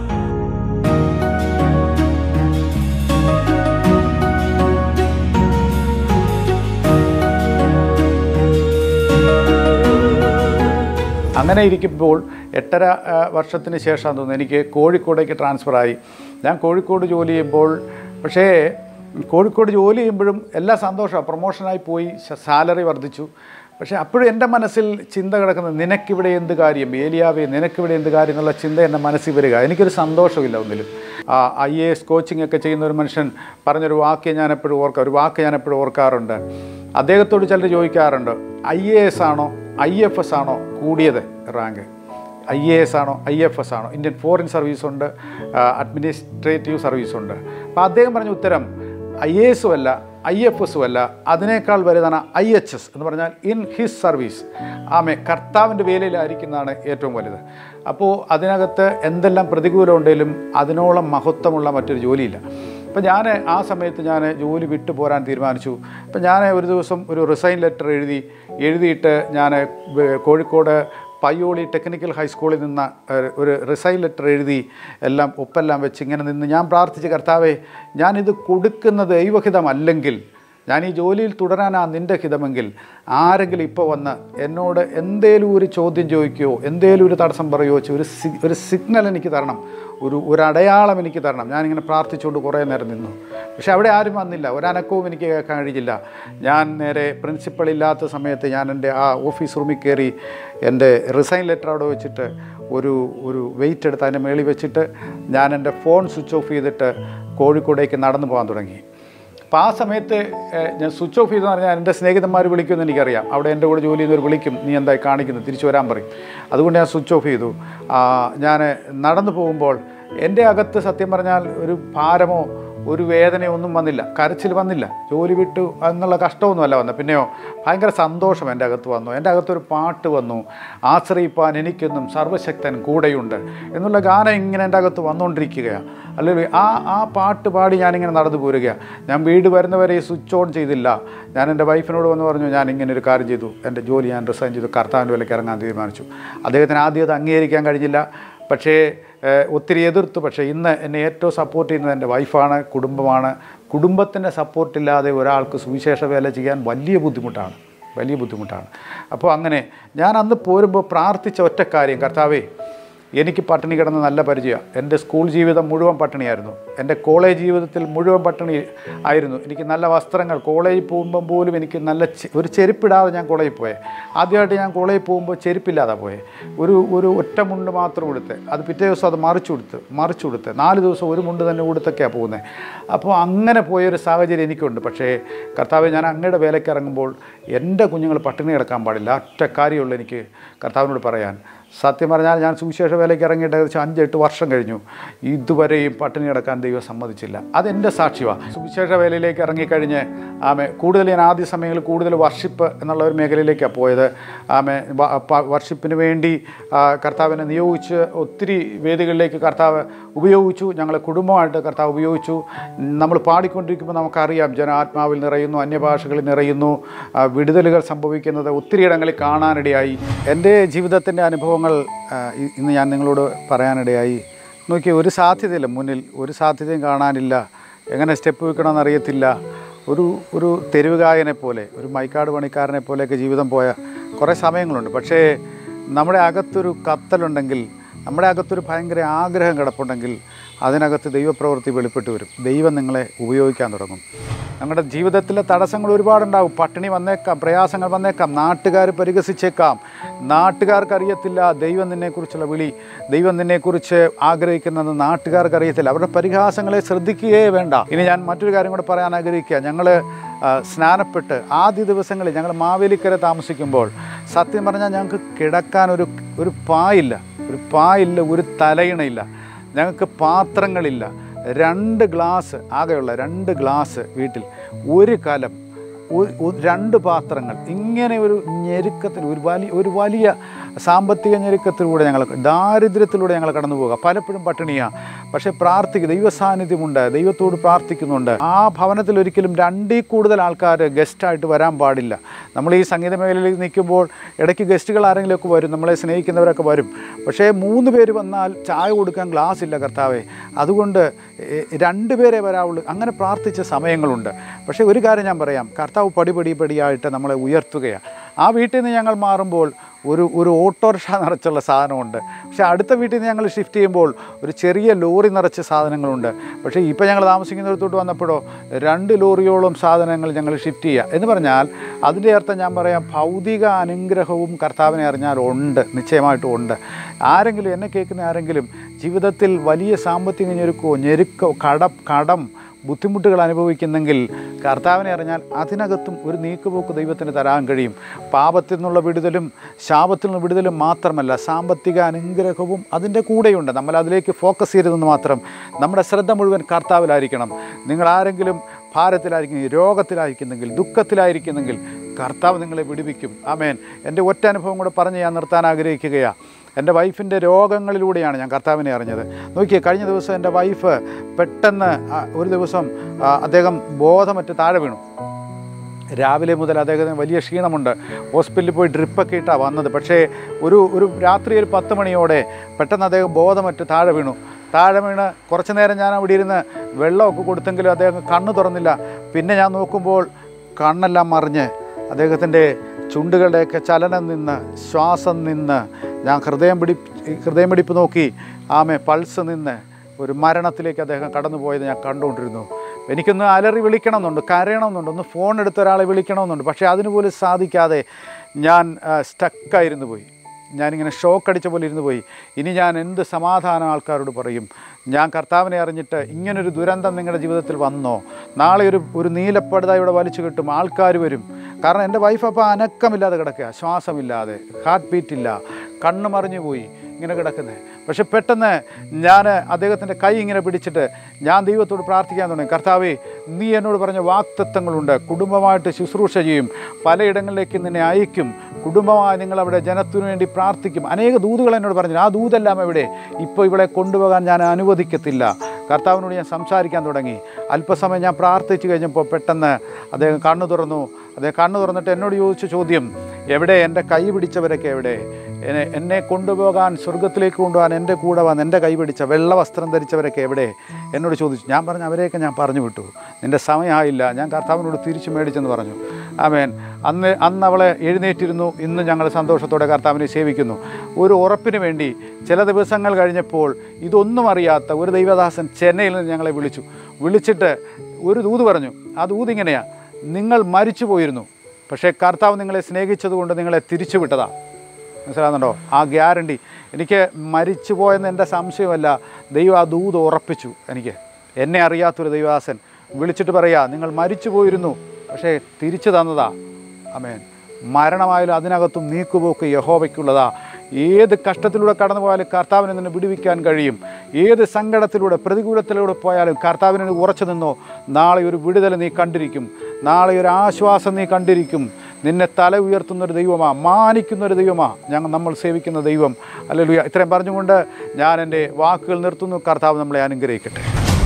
അങ്ങനെ ഇരിക്കുമ്പോൾ എട്ടര ആ, വർഷത്തിന് ശേഷം തോന്നുന്നു എനിക്ക് കോഴിക്കോടേക്ക് ട്രാൻസ്ഫറായി ഞാൻ കോഴിക്കോട് ജോലി ചെയ്യുമ്പോൾ പക്ഷേ കോഴിക്കോട് ജോലി ചെയ്യുമ്പോഴും എല്ലാ സന്തോഷമാണ് പ്രൊമോഷനായി പോയി ശ- സാലറി വർദ്ധിച്ചു പക്ഷേ അപ്പോഴും എൻ്റെ മനസ്സിൽ ചിന്ത കിടക്കുന്നത് നിനക്കിവിടെ എന്ത് കാര്യം ഏലിയാവേ നിനക്കിവിടെ എന്ത് കാര്യം എന്നുള്ള ചിന്ത എൻ്റെ മനസ്സിൽ വരിക എനിക്കൊരു സന്തോഷമില്ല ഒന്നിലും ഐ എ എസ് കോച്ചിങ് ഒക്കെ ചെയ്യുന്ന ഒരു മനുഷ്യൻ പറഞ്ഞൊരു വാക്ക് ഞാൻ എപ്പോഴും ഓർക്കാം ഒരു വാക്ക് ഞാൻ എപ്പോഴും ഓർക്കാറുണ്ട് അദ്ദേഹത്തോട് ചിലർ ചോദിക്കാറുണ്ട് ഐ എ എസ് ആണോ ഐ എഫ് എസ് ആണോ കൂടിയത് റാങ്ക് ഐ എ എസ് ആണോ ഐ എഫ് എസ് ആണോ ഇന്ത്യൻ ഫോറിൻ സർവീസ് ഉണ്ട് അഡ്മിനിസ്ട്രേറ്റീവ് സർവീസ് ഉണ്ട് അപ്പോൾ അദ്ദേഹം പറഞ്ഞ ഉത്തരം ഐ എ എസും അല്ല ഐ എഫ് എസും അല്ല അതിനേക്കാൾ വലുതാണ് ഐ എച്ച് എസ് എന്ന് പറഞ്ഞാൽ ഇൻ ഹിസ് സർവീസ് ആമേ കർത്താവിൻ്റെ വേലയിലായിരിക്കുന്നതാണ് ഏറ്റവും വലുത് അപ്പോൾ അതിനകത്ത് എന്തെല്ലാം പ്രതികൂലം ഉണ്ടെങ്കിലും അതിനോളം മഹത്വമുള്ള മറ്റൊരു ജോലിയില്ല അപ്പം ഞാൻ ആ സമയത്ത് ഞാൻ ജോലി വിട്ടു പോരാൻ തീരുമാനിച്ചു അപ്പം ഞാൻ ഒരു ദിവസം ഒരു റിസൈൻ ലെറ്റർ എഴുതി എഴുതിയിട്ട് ഞാൻ കോഴിക്കോട് പയ്യോളി ടെക്നിക്കൽ ഹൈസ്കൂളിൽ നിന്ന് ഏഹ്, ഒരു റിസൈൻ ലെറ്റർ എഴുതി എല്ലാം ഒപ്പെല്ലാം വെച്ച് ഇങ്ങനെ നിന്ന് ഞാൻ പ്രാർത്ഥിച്ച കർത്താവേ ഞാനിത് കൊടുക്കുന്നത് ദൈവഹിതമല്ലെങ്കിൽ ഞാൻ ഈ ജോലിയിൽ തുടരാനാ നിൻ്റെ ഹിതമെങ്കിൽ ആരെങ്കിലും ഇപ്പോൾ വന്ന് എന്നോട് എന്തേലും ഒരു ചോദ്യം ചോദിക്കുകയോ എന്തേലും ഒരു തടസ്സം പറയുകയോ ചെയ്യോ ഒരു സി ഒരു സിഗ്നൽ എനിക്ക് തരണം ഒരു ഒരു അടയാളം എനിക്ക് തരണം ഞാനിങ്ങനെ പ്രാർത്ഥിച്ചുകൊണ്ട് കുറേ നേരം നിന്നു പക്ഷെ അവിടെ ആരും വന്നില്ല ഒരനക്കവും എനിക്ക് കേൾക്കാൻ കഴിഞ്ഞില്ല ഞാൻ നേരെ പ്രിൻസിപ്പൾ ഇല്ലാത്ത സമയത്ത് ഞാൻ എൻ്റെ ആ ഓഫീസ് റൂമിൽ കയറി എൻ്റെ റിസൈൻ ലെറ്റർ അവിടെ വെച്ചിട്ട് ഒരു ഒരു വെയിറ്റ് എടുത്ത് അതിൻ്റെ മേളിൽ വെച്ചിട്ട് ഞാൻ എൻ്റെ ഫോൺ സ്വിച്ച് ഓഫ് ചെയ്തിട്ട് കോഴിക്കോടേക്ക് നടന്നു പോകാൻ തുടങ്ങി അപ്പോൾ ആ സമയത്ത് ഏഹ്, ഞാൻ സ്വിച്ച് ഓഫ് ചെയ്തെന്ന് പറഞ്ഞാൽ എൻ്റെ സ്നേഹിതന്മാർ വിളിക്കുമെന്ന് എനിക്കറിയാം അവിടെ എൻ്റെ കൂടെ ജോലി ചെയ്യുന്നവർ വിളിക്കും നീ എന്തായി കാണിക്കുന്നത് തിരിച്ചു വരാൻ പറയും അതുകൊണ്ട് ഞാൻ സ്വിച്ച് ഓഫ് ചെയ്തു ആ, ഞാൻ നടന്നു പോകുമ്പോൾ എൻ്റെ അകത്ത് സത്യം പറഞ്ഞാൽ ഒരു ഭാരമോ ഒരു വേദനയോ ഒന്നും വന്നില്ല കരച്ചിൽ വന്നില്ല ജോലി വിട്ടു എന്നുള്ള കഷ്ടമൊന്നുമല്ല വന്നത് പിന്നെയോ ഭയങ്കര സന്തോഷം എൻ്റെ അകത്ത് വന്നു എൻ്റെ അകത്തൊരു പാട്ട് വന്നു ആശ്രയിപ്പാൻ എനിക്കെന്നും സർവശക്തൻ കൂടെയുണ്ട് എന്നുള്ള ഗാനം ഇങ്ങനെ എൻ്റെ അകത്ത് വന്നുകൊണ്ടിരിക്കുകയാണ് അല്ലെങ്കിൽ ആ ആ പാട്ട് പാടി ഞാനിങ്ങനെ നടന്നു പോരുകയാണ് ഞാൻ വീട് വരുന്നവരെ സ്വിച്ച് ഓൺ ചെയ്തില്ല ഞാൻ എൻ്റെ വൈഫിനോട് വന്ന് പറഞ്ഞു ഞാൻ ഇങ്ങനെ ഒരു കാര്യം ചെയ്തു എൻ്റെ ജോലി ഞാൻ റിസൈൻ ചെയ്തു കർത്താവിൻ്റെ വിലയ്ക്ക് ഇറങ്ങാൻ തീരുമാനിച്ചു അദ്ദേഹത്തിന് ആദ്യം അത് അംഗീകരിക്കാൻ കഴിഞ്ഞില്ല പക്ഷേ ഏഹ്, ഒത്തിരി എതിർത്തു പക്ഷേ ഇന്ന് എന്നെ ഏറ്റവും സപ്പോർട്ട് ചെയ്യുന്നത് എൻ്റെ വൈഫാണ് കുടുംബമാണ് കുടുംബത്തിൻ്റെ സപ്പോർട്ടില്ലാതെ ഒരാൾക്ക് സുവിശേഷ വേല ചെയ്യാൻ വലിയ ബുദ്ധിമുട്ടാണ് വലിയ ബുദ്ധിമുട്ടാണ് അപ്പോൾ അങ്ങനെ ഞാൻ അന്ന് പോരുമ്പോൾ പ്രാർത്ഥിച്ച ഒറ്റ കാര്യം കർത്താവേ എനിക്ക് പട്ടിണി കിടന്ന് നല്ല പരിചയമാണ് എൻ്റെ സ്കൂൾ ജീവിതം മുഴുവൻ പട്ടിണിയായിരുന്നു എൻ്റെ കോളേജ് ജീവിതത്തിൽ മുഴുവൻ പട്ടിണി ആയിരുന്നു എനിക്ക് നല്ല വസ്ത്രങ്ങൾ കോളേജിൽ പോകുമ്പം പോലും എനിക്ക് നല്ല ചെ- ഒരു ചെരുപ്പിടാതെ ഞാൻ കോളേജിൽ പോയെ ആദ്യമായിട്ട് ഞാൻ കോളേജിൽ പോകുമ്പോൾ ചെരുപ്പില്ലാതെ പോയെ ഒരു ഒരു ഒറ്റ മുണ്ട് മാത്രം ഉടുത്ത് അത് പിറ്റേ ദിവസം അത് മറിച്ചു കൊടുത്ത് മറിച്ചു കൊടുത്ത് നാല് ദിവസം ഒരു മുണ്ട് തന്നെ ഉടുത്തൊക്കെയാണ് പോകുന്നത് അപ്പോൾ അങ്ങനെ പോയൊരു സാഹചര്യം എനിക്കുണ്ട് പക്ഷേ കർത്താവ് ഞാൻ അങ്ങയുടെ വേലയ്ക്ക് ഇറങ്ങുമ്പോൾ എൻ്റെ കുഞ്ഞുങ്ങൾ പട്ടിണി കിടക്കാൻ പാടില്ല ഒറ്റ കാര്യമുള്ളൂ എനിക്ക് കർത്താവിനോട് പറയാൻ സത്യം പറഞ്ഞാൽ ഞാൻ സുവിശേഷ വേലയ്ക്ക് ഇറങ്ങിയിട്ട് ഏകദേശം അഞ്ചെട്ട് വർഷം കഴിഞ്ഞു ഇതുവരെയും പട്ടിണി കിടക്കാൻ ദൈവം സമ്മതിച്ചില്ല അതെൻ്റെ സാക്ഷ്യമാണ് സുവിശേഷ വേലയിലേക്ക് ഇറങ്ങിക്കഴിഞ്ഞ് ആമെ കൂടുതൽ ഞാൻ ആദ്യ സമയങ്ങളിൽ കൂടുതൽ വർഷിപ്പ് എന്നുള്ള ഒരു മേഖലയിലേക്കാണ് പോയത് ആമെ വ- പ- വർഷിപ്പിന് വേണ്ടി ആ, കർത്താവിനെ നിയോഗിച്ച് ഒത്തിരി വേദികളിലേക്ക് കർത്താവ് ഉപയോഗിച്ചു ഞങ്ങളെ കുടുംബമായിട്ട് കർത്താവ് ഉപയോഗിച്ചു നമ്മൾ പാടിക്കൊണ്ടിരിക്കുമ്പോൾ നമുക്കറിയാം ജനാത്മാവിൽ നിറയുന്നു അന്യഭാഷകളിൽ നിറയുന്നു ആ, വിടുതലുകൾ സംഭവിക്കുന്നത് ഒത്തിരി ഇടങ്ങളിൽ കാണാനിടയായി എൻ്റെ ജീവിതത്തിൻ്റെ അനുഭവങ്ങൾ ആ, ഇ- ഇന്ന് ഞാൻ നിങ്ങളോട് പറയാനിടയായി നോക്കി ഒരു സാധ്യതയില്ല മുന്നിൽ ഒരു സാധ്യതയും കാണാനില്ല എങ്ങനെ സ്റ്റെപ്പ് വെക്കണമെന്ന് അറിയത്തില്ല ഒരു ഒരു തെരുവുകായനെ പോലെ ഒരു മൈക്കാട് പണിക്കാരനെ പോലെയൊക്കെ ജീവിതം പോയ കുറേ സമയങ്ങളുണ്ട് പക്ഷേ നമ്മുടെ അകത്തൊരു കത്തലുണ്ടെങ്കിൽ നമ്മുടെ അകത്തൊരു ഭയങ്കര ആഗ്രഹം കിടപ്പുണ്ടെങ്കിൽ അതിനകത്ത് ദൈവപ്രവൃത്തി വെളിപ്പെട്ട് വരും ദൈവം നിങ്ങളെ ഉപയോഗിക്കാൻ തുടങ്ങും നമ്മുടെ ജീവിതത്തിലെ തടസ്സങ്ങൾ ഒരുപാടുണ്ടാകും പട്ടിണി വന്നേക്കാം പ്രയാസങ്ങൾ വന്നേക്കാം നാട്ടുകാർ പരിഹസിച്ചേക്കാം നാട്ടുകാർക്ക് അറിയത്തില്ല ദൈവം നിന്നെക്കുറിച്ചുള്ള വിളി ദൈവം നിന്നെക്കുറിച്ച് ആഗ്രഹിക്കുന്നത് നാട്ടുകാർക്ക് അറിയത്തില്ല അവരുടെ പരിഹാസങ്ങളെ ശ്രദ്ധിക്കുകയേ വേണ്ട ഇനി ഞാൻ മറ്റൊരു കാര്യം കൂടെ പറയാൻ ആഗ്രഹിക്കുക ഞങ്ങൾ സ്നാനപ്പെട്ട് ആദ്യ ദിവസങ്ങളിൽ ഞങ്ങൾ മാവേലിക്കര താമസിക്കുമ്പോൾ സത്യം പറഞ്ഞാൽ ഞങ്ങൾക്ക് കിടക്കാൻ ഒരു ഒരു പായില്ല ഒരു പായില്ല ഒരു തലയിണയില്ല ഞങ്ങൾക്ക് പാത്രങ്ങളില്ല രണ്ട് ഗ്ലാസ് ആകെയുള്ള രണ്ട് ഗ്ലാസ് വീട്ടിൽ ഒരു കലം ഒരു ഒരു- രണ്ട് പാത്രങ്ങൾ ഇങ്ങനെ ഒരു ഞെരുക്കത്തിൽ ഒരു വലിയ ഒരു വലിയ സാമ്പത്തിക ഞെരുക്കത്തിലൂടെ ഞങ്ങൾ ദാരിദ്ര്യത്തിലൂടെ ഞങ്ങൾ കടന്നു പോകുക പലപ്പോഴും പട്ടിണിയാണ് പക്ഷേ പ്രാർത്ഥിക്കുക ദൈവസാന്നിധ്യമുണ്ട് ദൈവത്തോട് പ്രാർത്ഥിക്കുന്നുണ്ട് ആ ഭവനത്തിൽ ഒരിക്കലും രണ്ടിൽ കൂടുതൽ ആൾക്കാർ ഗസ്റ്റായിട്ട് വരാൻ പാടില്ല നമ്മൾ ഈ സംഗീത മേഖലയിൽ നിൽക്കുമ്പോൾ ഇടയ്ക്ക് ഗസ്റ്റുകൾ ആരെങ്കിലുമൊക്കെ വരും നമ്മളെ സ്നേഹിക്കുന്നവരൊക്കെ വരും പക്ഷേ മൂന്ന് പേര് വന്നാൽ ചായ കൊടുക്കാൻ ഗ്ലാസ് ഇല്ല കർത്താവേ അതുകൊണ്ട് എ, രണ്ട് പേരെ വരാവുള്ളൂ അങ്ങനെ പ്രാർത്ഥിച്ച സമയങ്ങളുണ്ട് പക്ഷേ ഒരു കാര്യം ഞാൻ പറയാം കർത്താവ് പടി പടി പടിയായിട്ട് നമ്മളെ ഉയർത്തുകയാണ് ആ വീട്ടിൽ നിന്ന് ഞങ്ങൾ മാറുമ്പോൾ ഒരു ഒരു ഓട്ടോറിക്ഷ നിറച്ചുള്ള സാധനമുണ്ട് പക്ഷേ അടുത്ത വീട്ടിൽ നിന്ന് ഞങ്ങൾ ഷിഫ്റ്റ് ചെയ്യുമ്പോൾ ഒരു ചെറിയ ലോറി നിറച്ച സാധനങ്ങളുണ്ട് പക്ഷേ ഇപ്പോൾ ഞങ്ങൾ താമസിക്കുന്നിടത്തോട്ട് വന്നപ്പോഴോ രണ്ട് ലോറിയോളം സാധനങ്ങൾ ഞങ്ങൾ ഷിഫ്റ്റ് ചെയ്യുക എന്ന് പറഞ്ഞാൽ അതിൻ്റെ അർത്ഥം ഞാൻ പറയാം ഭൗതിക അനുഗ്രഹവും കർത്താവിനെ അറിഞ്ഞാൽ ഉണ്ട് നിശ്ചയമായിട്ടും ഉണ്ട് ആരെങ്കിലും എന്നെ കേൾക്കുന്ന ആരെങ്കിലും ജീവിതത്തിൽ വലിയ സാമ്പത്തിക ഞെരുക്കോ ഞെരുക്കോ കട കടം ബുദ്ധിമുട്ടുകൾ അനുഭവിക്കുന്നെങ്കിൽ കർത്താവിനെ അറിഞ്ഞാൽ അതിനകത്തും ഒരു നീക്കുപോക്ക് ദൈവത്തിന് തരാൻ കഴിയും പാപത്തിൽ നിന്നുള്ള വിടുതലും ശാപത്തിൽ നിന്ന് വിടുതലും മാത്രമല്ല സാമ്പത്തിക അനുഗ്രഹവും അതിൻ്റെ കൂടെയുണ്ട് നമ്മൾ അതിലേക്ക് ഫോക്കസ് ചെയ്തതെന്ന് മാത്രം നമ്മുടെ ശ്രദ്ധ മുഴുവൻ കർത്താവിലായിരിക്കണം നിങ്ങൾ ആരെങ്കിലും ഭാരത്തിലായിരിക്കും രോഗത്തിലായിരിക്കുന്നെങ്കിൽ ദുഃഖത്തിലായിരിക്കുന്നെങ്കിൽ കർത്താവ് നിങ്ങളെ വിടുവിക്കും ആമേൻ എൻ്റെ ഒറ്റ അനുഭവം കൂടെ പറഞ്ഞ് ഞാൻ നിർത്താൻ ആഗ്രഹിക്കുകയാണ് എൻ്റെ വൈഫിൻ്റെ രോഗങ്ങളിലൂടെയാണ് ഞാൻ കർത്താവിനെ അറിഞ്ഞത് നോക്കിയേ കഴിഞ്ഞ ദിവസം എൻ്റെ വൈഫ് പെട്ടെന്ന് ആ, ഒരു ദിവസം ആ, അദ്ദേഹം ബോധമറ്റ് താഴെ വീണു രാവിലെ മുതൽ അദ്ദേഹത്തിന് വലിയ ക്ഷീണമുണ്ട് ഹോസ്പിറ്റലിൽ പോയി ഡ്രിപ്പൊക്കെ ഇട്ടാണ് വന്നത് പക്ഷേ ഒരു ഒരു രാത്രി ഒരു പത്ത് മണിയോടെ പെട്ടെന്ന് അദ്ദേഹം ബോധമറ്റ് താഴെ വീണു താഴെ വീണ് കുറച്ച് നേരം ഞാൻ അവിടെ ഇരുന്ന് വെള്ളമൊക്കെ കൊടുത്തെങ്കിലും അദ്ദേഹം കണ്ണ് തുറന്നില്ല പിന്നെ ഞാൻ നോക്കുമ്പോൾ കണ്ണെല്ലാം മറിഞ്ഞ് അദ്ദേഹത്തിൻ്റെ ചുണ്ടുകളുടെയൊക്കെ ചലനം നിന്ന് ശ്വാസം നിന്ന് ഞാൻ ഹൃദയം പിടി ഹൃദയം പിടിപ്പ് നോക്കി ആമെ പൾസ് നിന്ന് ഒരു മരണത്തിലേക്ക് അദ്ദേഹം കടന്നു പോയത് ഞാൻ കണ്ടുകൊണ്ടിരുന്നു എനിക്കൊന്ന് അലറി വിളിക്കണമെന്നുണ്ട് കരയണമെന്നുണ്ട് ഒന്ന് ഫോൺ എടുത്ത ഒരാളെ വിളിക്കണമെന്നുണ്ട് പക്ഷേ അതിന് പോലും സാധിക്കാതെ ഞാൻ സ്റ്റക്കായിരുന്നു പോയി ഞാനിങ്ങനെ ഷോക്ക് അടിച്ച പോലെ ഇരുന്ന് പോയി ഇനി ഞാൻ എന്ത് സമാധാനം ആൾക്കാരോട് പറയും ഞാൻ കർത്താവിനെ അറിഞ്ഞിട്ട് ഇങ്ങനൊരു ദുരന്തം നിങ്ങളുടെ ജീവിതത്തിൽ വന്നോ നാളെ ഒരു ഒരു നീലപ്പടുത ഇവിടെ വലിച്ചു കിട്ടും ആൾക്കാർ വരും കാരണം എൻ്റെ വൈഫ് അപ്പോൾ അനക്കമില്ലാതെ കിടക്കുക ശ്വാസമില്ലാതെ ഹാർട്ട് ബീറ്റ് ഇല്ല കണ്ണ് മറിഞ്ഞു പോയി ഇങ്ങനെ കിടക്കുന്നത് പക്ഷെ പെട്ടെന്ന് ഞാൻ അദ്ദേഹത്തിൻ്റെ കൈ ഇങ്ങനെ പിടിച്ചിട്ട് ഞാൻ ദൈവത്തോട് പ്രാർത്ഥിക്കാൻ തുടങ്ങി കർത്താവേ നീ എന്നോട് പറഞ്ഞ വാക്തത്വങ്ങളുണ്ട് കുടുംബമായിട്ട് ശുശ്രൂഷ ചെയ്യും പലയിടങ്ങളിലേക്ക് നിന്നെ അയക്കും കുടുംബമായി നിങ്ങൾ അവിടെ ജനത്തിനു വേണ്ടി പ്രാർത്ഥിക്കും അനേക ദൂതുകൾ എന്നോട് പറഞ്ഞു ആ ദൂതെല്ലാം എവിടെ ഇപ്പോൾ ഇവളെ കൊണ്ടുപോകാൻ ഞാൻ അനുവദിക്കത്തില്ല കർത്താവിനോട് ഞാൻ സംസാരിക്കാൻ തുടങ്ങി അല്പസമയം ഞാൻ പ്രാർത്ഥിച്ചു കഴിഞ്ഞപ്പോൾ പെട്ടെന്ന് അദ്ദേഹം കണ്ണു തുറന്നു അദ്ദേഹം കണ്ണു തുറന്നിട്ട് എന്നോട് ചോദിച്ച ചോദ്യം എവിടെ എൻ്റെ കൈ പിടിച്ചവരൊക്കെ എവിടെ എന്നെ എന്നെ കൊണ്ടുപോകാൻ സ്വർഗത്തിലേക്ക് കൊണ്ടുപോകാൻ എൻ്റെ കൂടെ വന്ന് എൻ്റെ കൈ പിടിച്ച വെള്ള വസ്ത്രം ധരിച്ചവരൊക്കെ എവിടെ എന്നോട് ചോദിച്ചു ഞാൻ പറഞ്ഞു അവരെയൊക്കെ ഞാൻ പറഞ്ഞു വിട്ടു നിൻ്റെ സമയമായില്ല ഞാൻ കർത്താവിനോട് തിരിച്ചു മേടിച്ചെന്ന് പറഞ്ഞു ആമേൻ അന്ന് അന്ന് അവളെ എഴുന്നേറ്റിരുന്നു ഇന്ന് ഞങ്ങൾ സന്തോഷത്തോടെ കർത്താവിനെ സേവിക്കുന്നു ഒരു ഉറപ്പിന് വേണ്ടി ചില ദിവസങ്ങൾ കഴിഞ്ഞപ്പോൾ ഇതൊന്നും അറിയാത്ത ഒരു ദൈവദാസൻ ചെന്നൈയിൽ നിന്ന് ഞങ്ങളെ വിളിച്ചു വിളിച്ചിട്ട് ഒരു ദൂത് പറഞ്ഞു ആ ദൂത് ഇങ്ങനെയാണ് നിങ്ങൾ മരിച്ചു പോയിരുന്നു പക്ഷേ കർത്താവ് നിങ്ങളെ സ്നേഹിച്ചതുകൊണ്ട് നിങ്ങളെ തിരിച്ചു വിട്ടതാ മനസ്സിലാകുന്നുണ്ടോ ആ ഗ്യാരണ്ടി എനിക്ക് മരിച്ചു പോയെന്ന് എൻ്റെ സംശയമല്ല ദൈവം ആ ദൂത് ഉറപ്പിച്ചു എനിക്ക് എന്നെ അറിയാത്തൊരു ദൈവദാസൻ വിളിച്ചിട്ട് പറയാ നിങ്ങൾ മരിച്ചു പോയിരുന്നു പക്ഷേ തിരിച്ചു തന്നതാ അമേൻ മരണമായാലും അതിനകത്തും നീക്കുപോക്ക് യഹോവയ്ക്കുള്ളതാ ഏത് കഷ്ടത്തിലൂടെ കടന്നു പോയാലും കർത്താവിനെ നിന്നെ വിടുവിക്കാൻ കഴിയും ഏത് സങ്കടത്തിലൂടെ പ്രതികൂലത്തിലൂടെ പോയാലും കർത്താവിനെ നീ ഉറച്ചു നിന്നോ നാളെ ഒരു വിടുതൽ നീ കണ്ടിരിക്കും നാളെ ഒരു ആശ്വാസം നീ കണ്ടിരിക്കും നിന്നെ തല ഉയർത്തുന്ന ഒരു ദൈവമാ മാനിക്കുന്ന ഒരു ദൈവമാ ഞങ്ങൾ നമ്മൾ സേവിക്കുന്ന ദൈവം അല്ലെങ്കിൽ ഇത്രയും പറഞ്ഞുകൊണ്ട് ഞാൻ എൻ്റെ വാക്കുകൾ നിർത്തുന്നു കർത്താവ് നമ്മളെ അനുഗ്രഹിക്കട്ടെ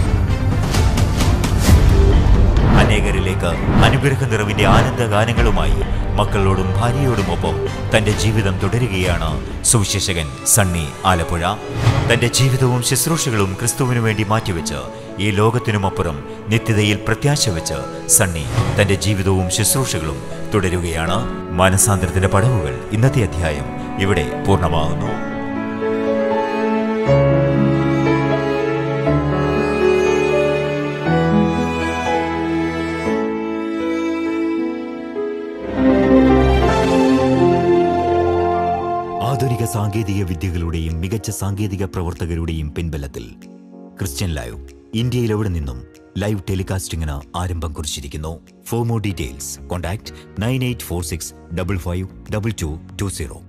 അനേകരിലേക്ക് അനുഗ്രഹ നിറവിന്റെ ആനന്ദ ഗാനങ്ങളുമായി മക്കളോടും ഭാര്യയോടുമൊപ്പം തന്റെ ജീവിതം തുടരുകയാണ് സുവിശേഷകൻ സണ്ണി ആലപ്പുഴ തന്റെ ജീവിതവും ശുശ്രൂഷകളും ക്രിസ്തുവിനു വേണ്ടി മാറ്റിവെച്ച് ഈ ലോകത്തിനുമപ്പുറം നിത്യതയിൽ പ്രത്യാശ വെച്ച് സണ്ണി തന്റെ ജീവിതവും ശുശ്രൂഷകളും തുടരുകയാണ് മാനസാന്തരത്തിന്റെ പടവുകൾ ഇന്നത്തെ അധ്യായം ഇവിടെ പൂർണ്ണമാകുന്നു ആധുനിക സാങ്കേതിക വിദ്യകളുടെയും മികച്ച സാങ്കേതിക പ്രവർത്തകരുടെയും പിൻബലത്തിൽ ക്രിസ്ത്യൻ ലൈവ് ഇന്ത്യയിൽ എവിടെ നിന്നും ലൈവ് ടെലികാസ്റ്റിംഗിന് ആരംഭം കുറിച്ചിരിക്കുന്നു for more details contact nine eight four six double five double two two zero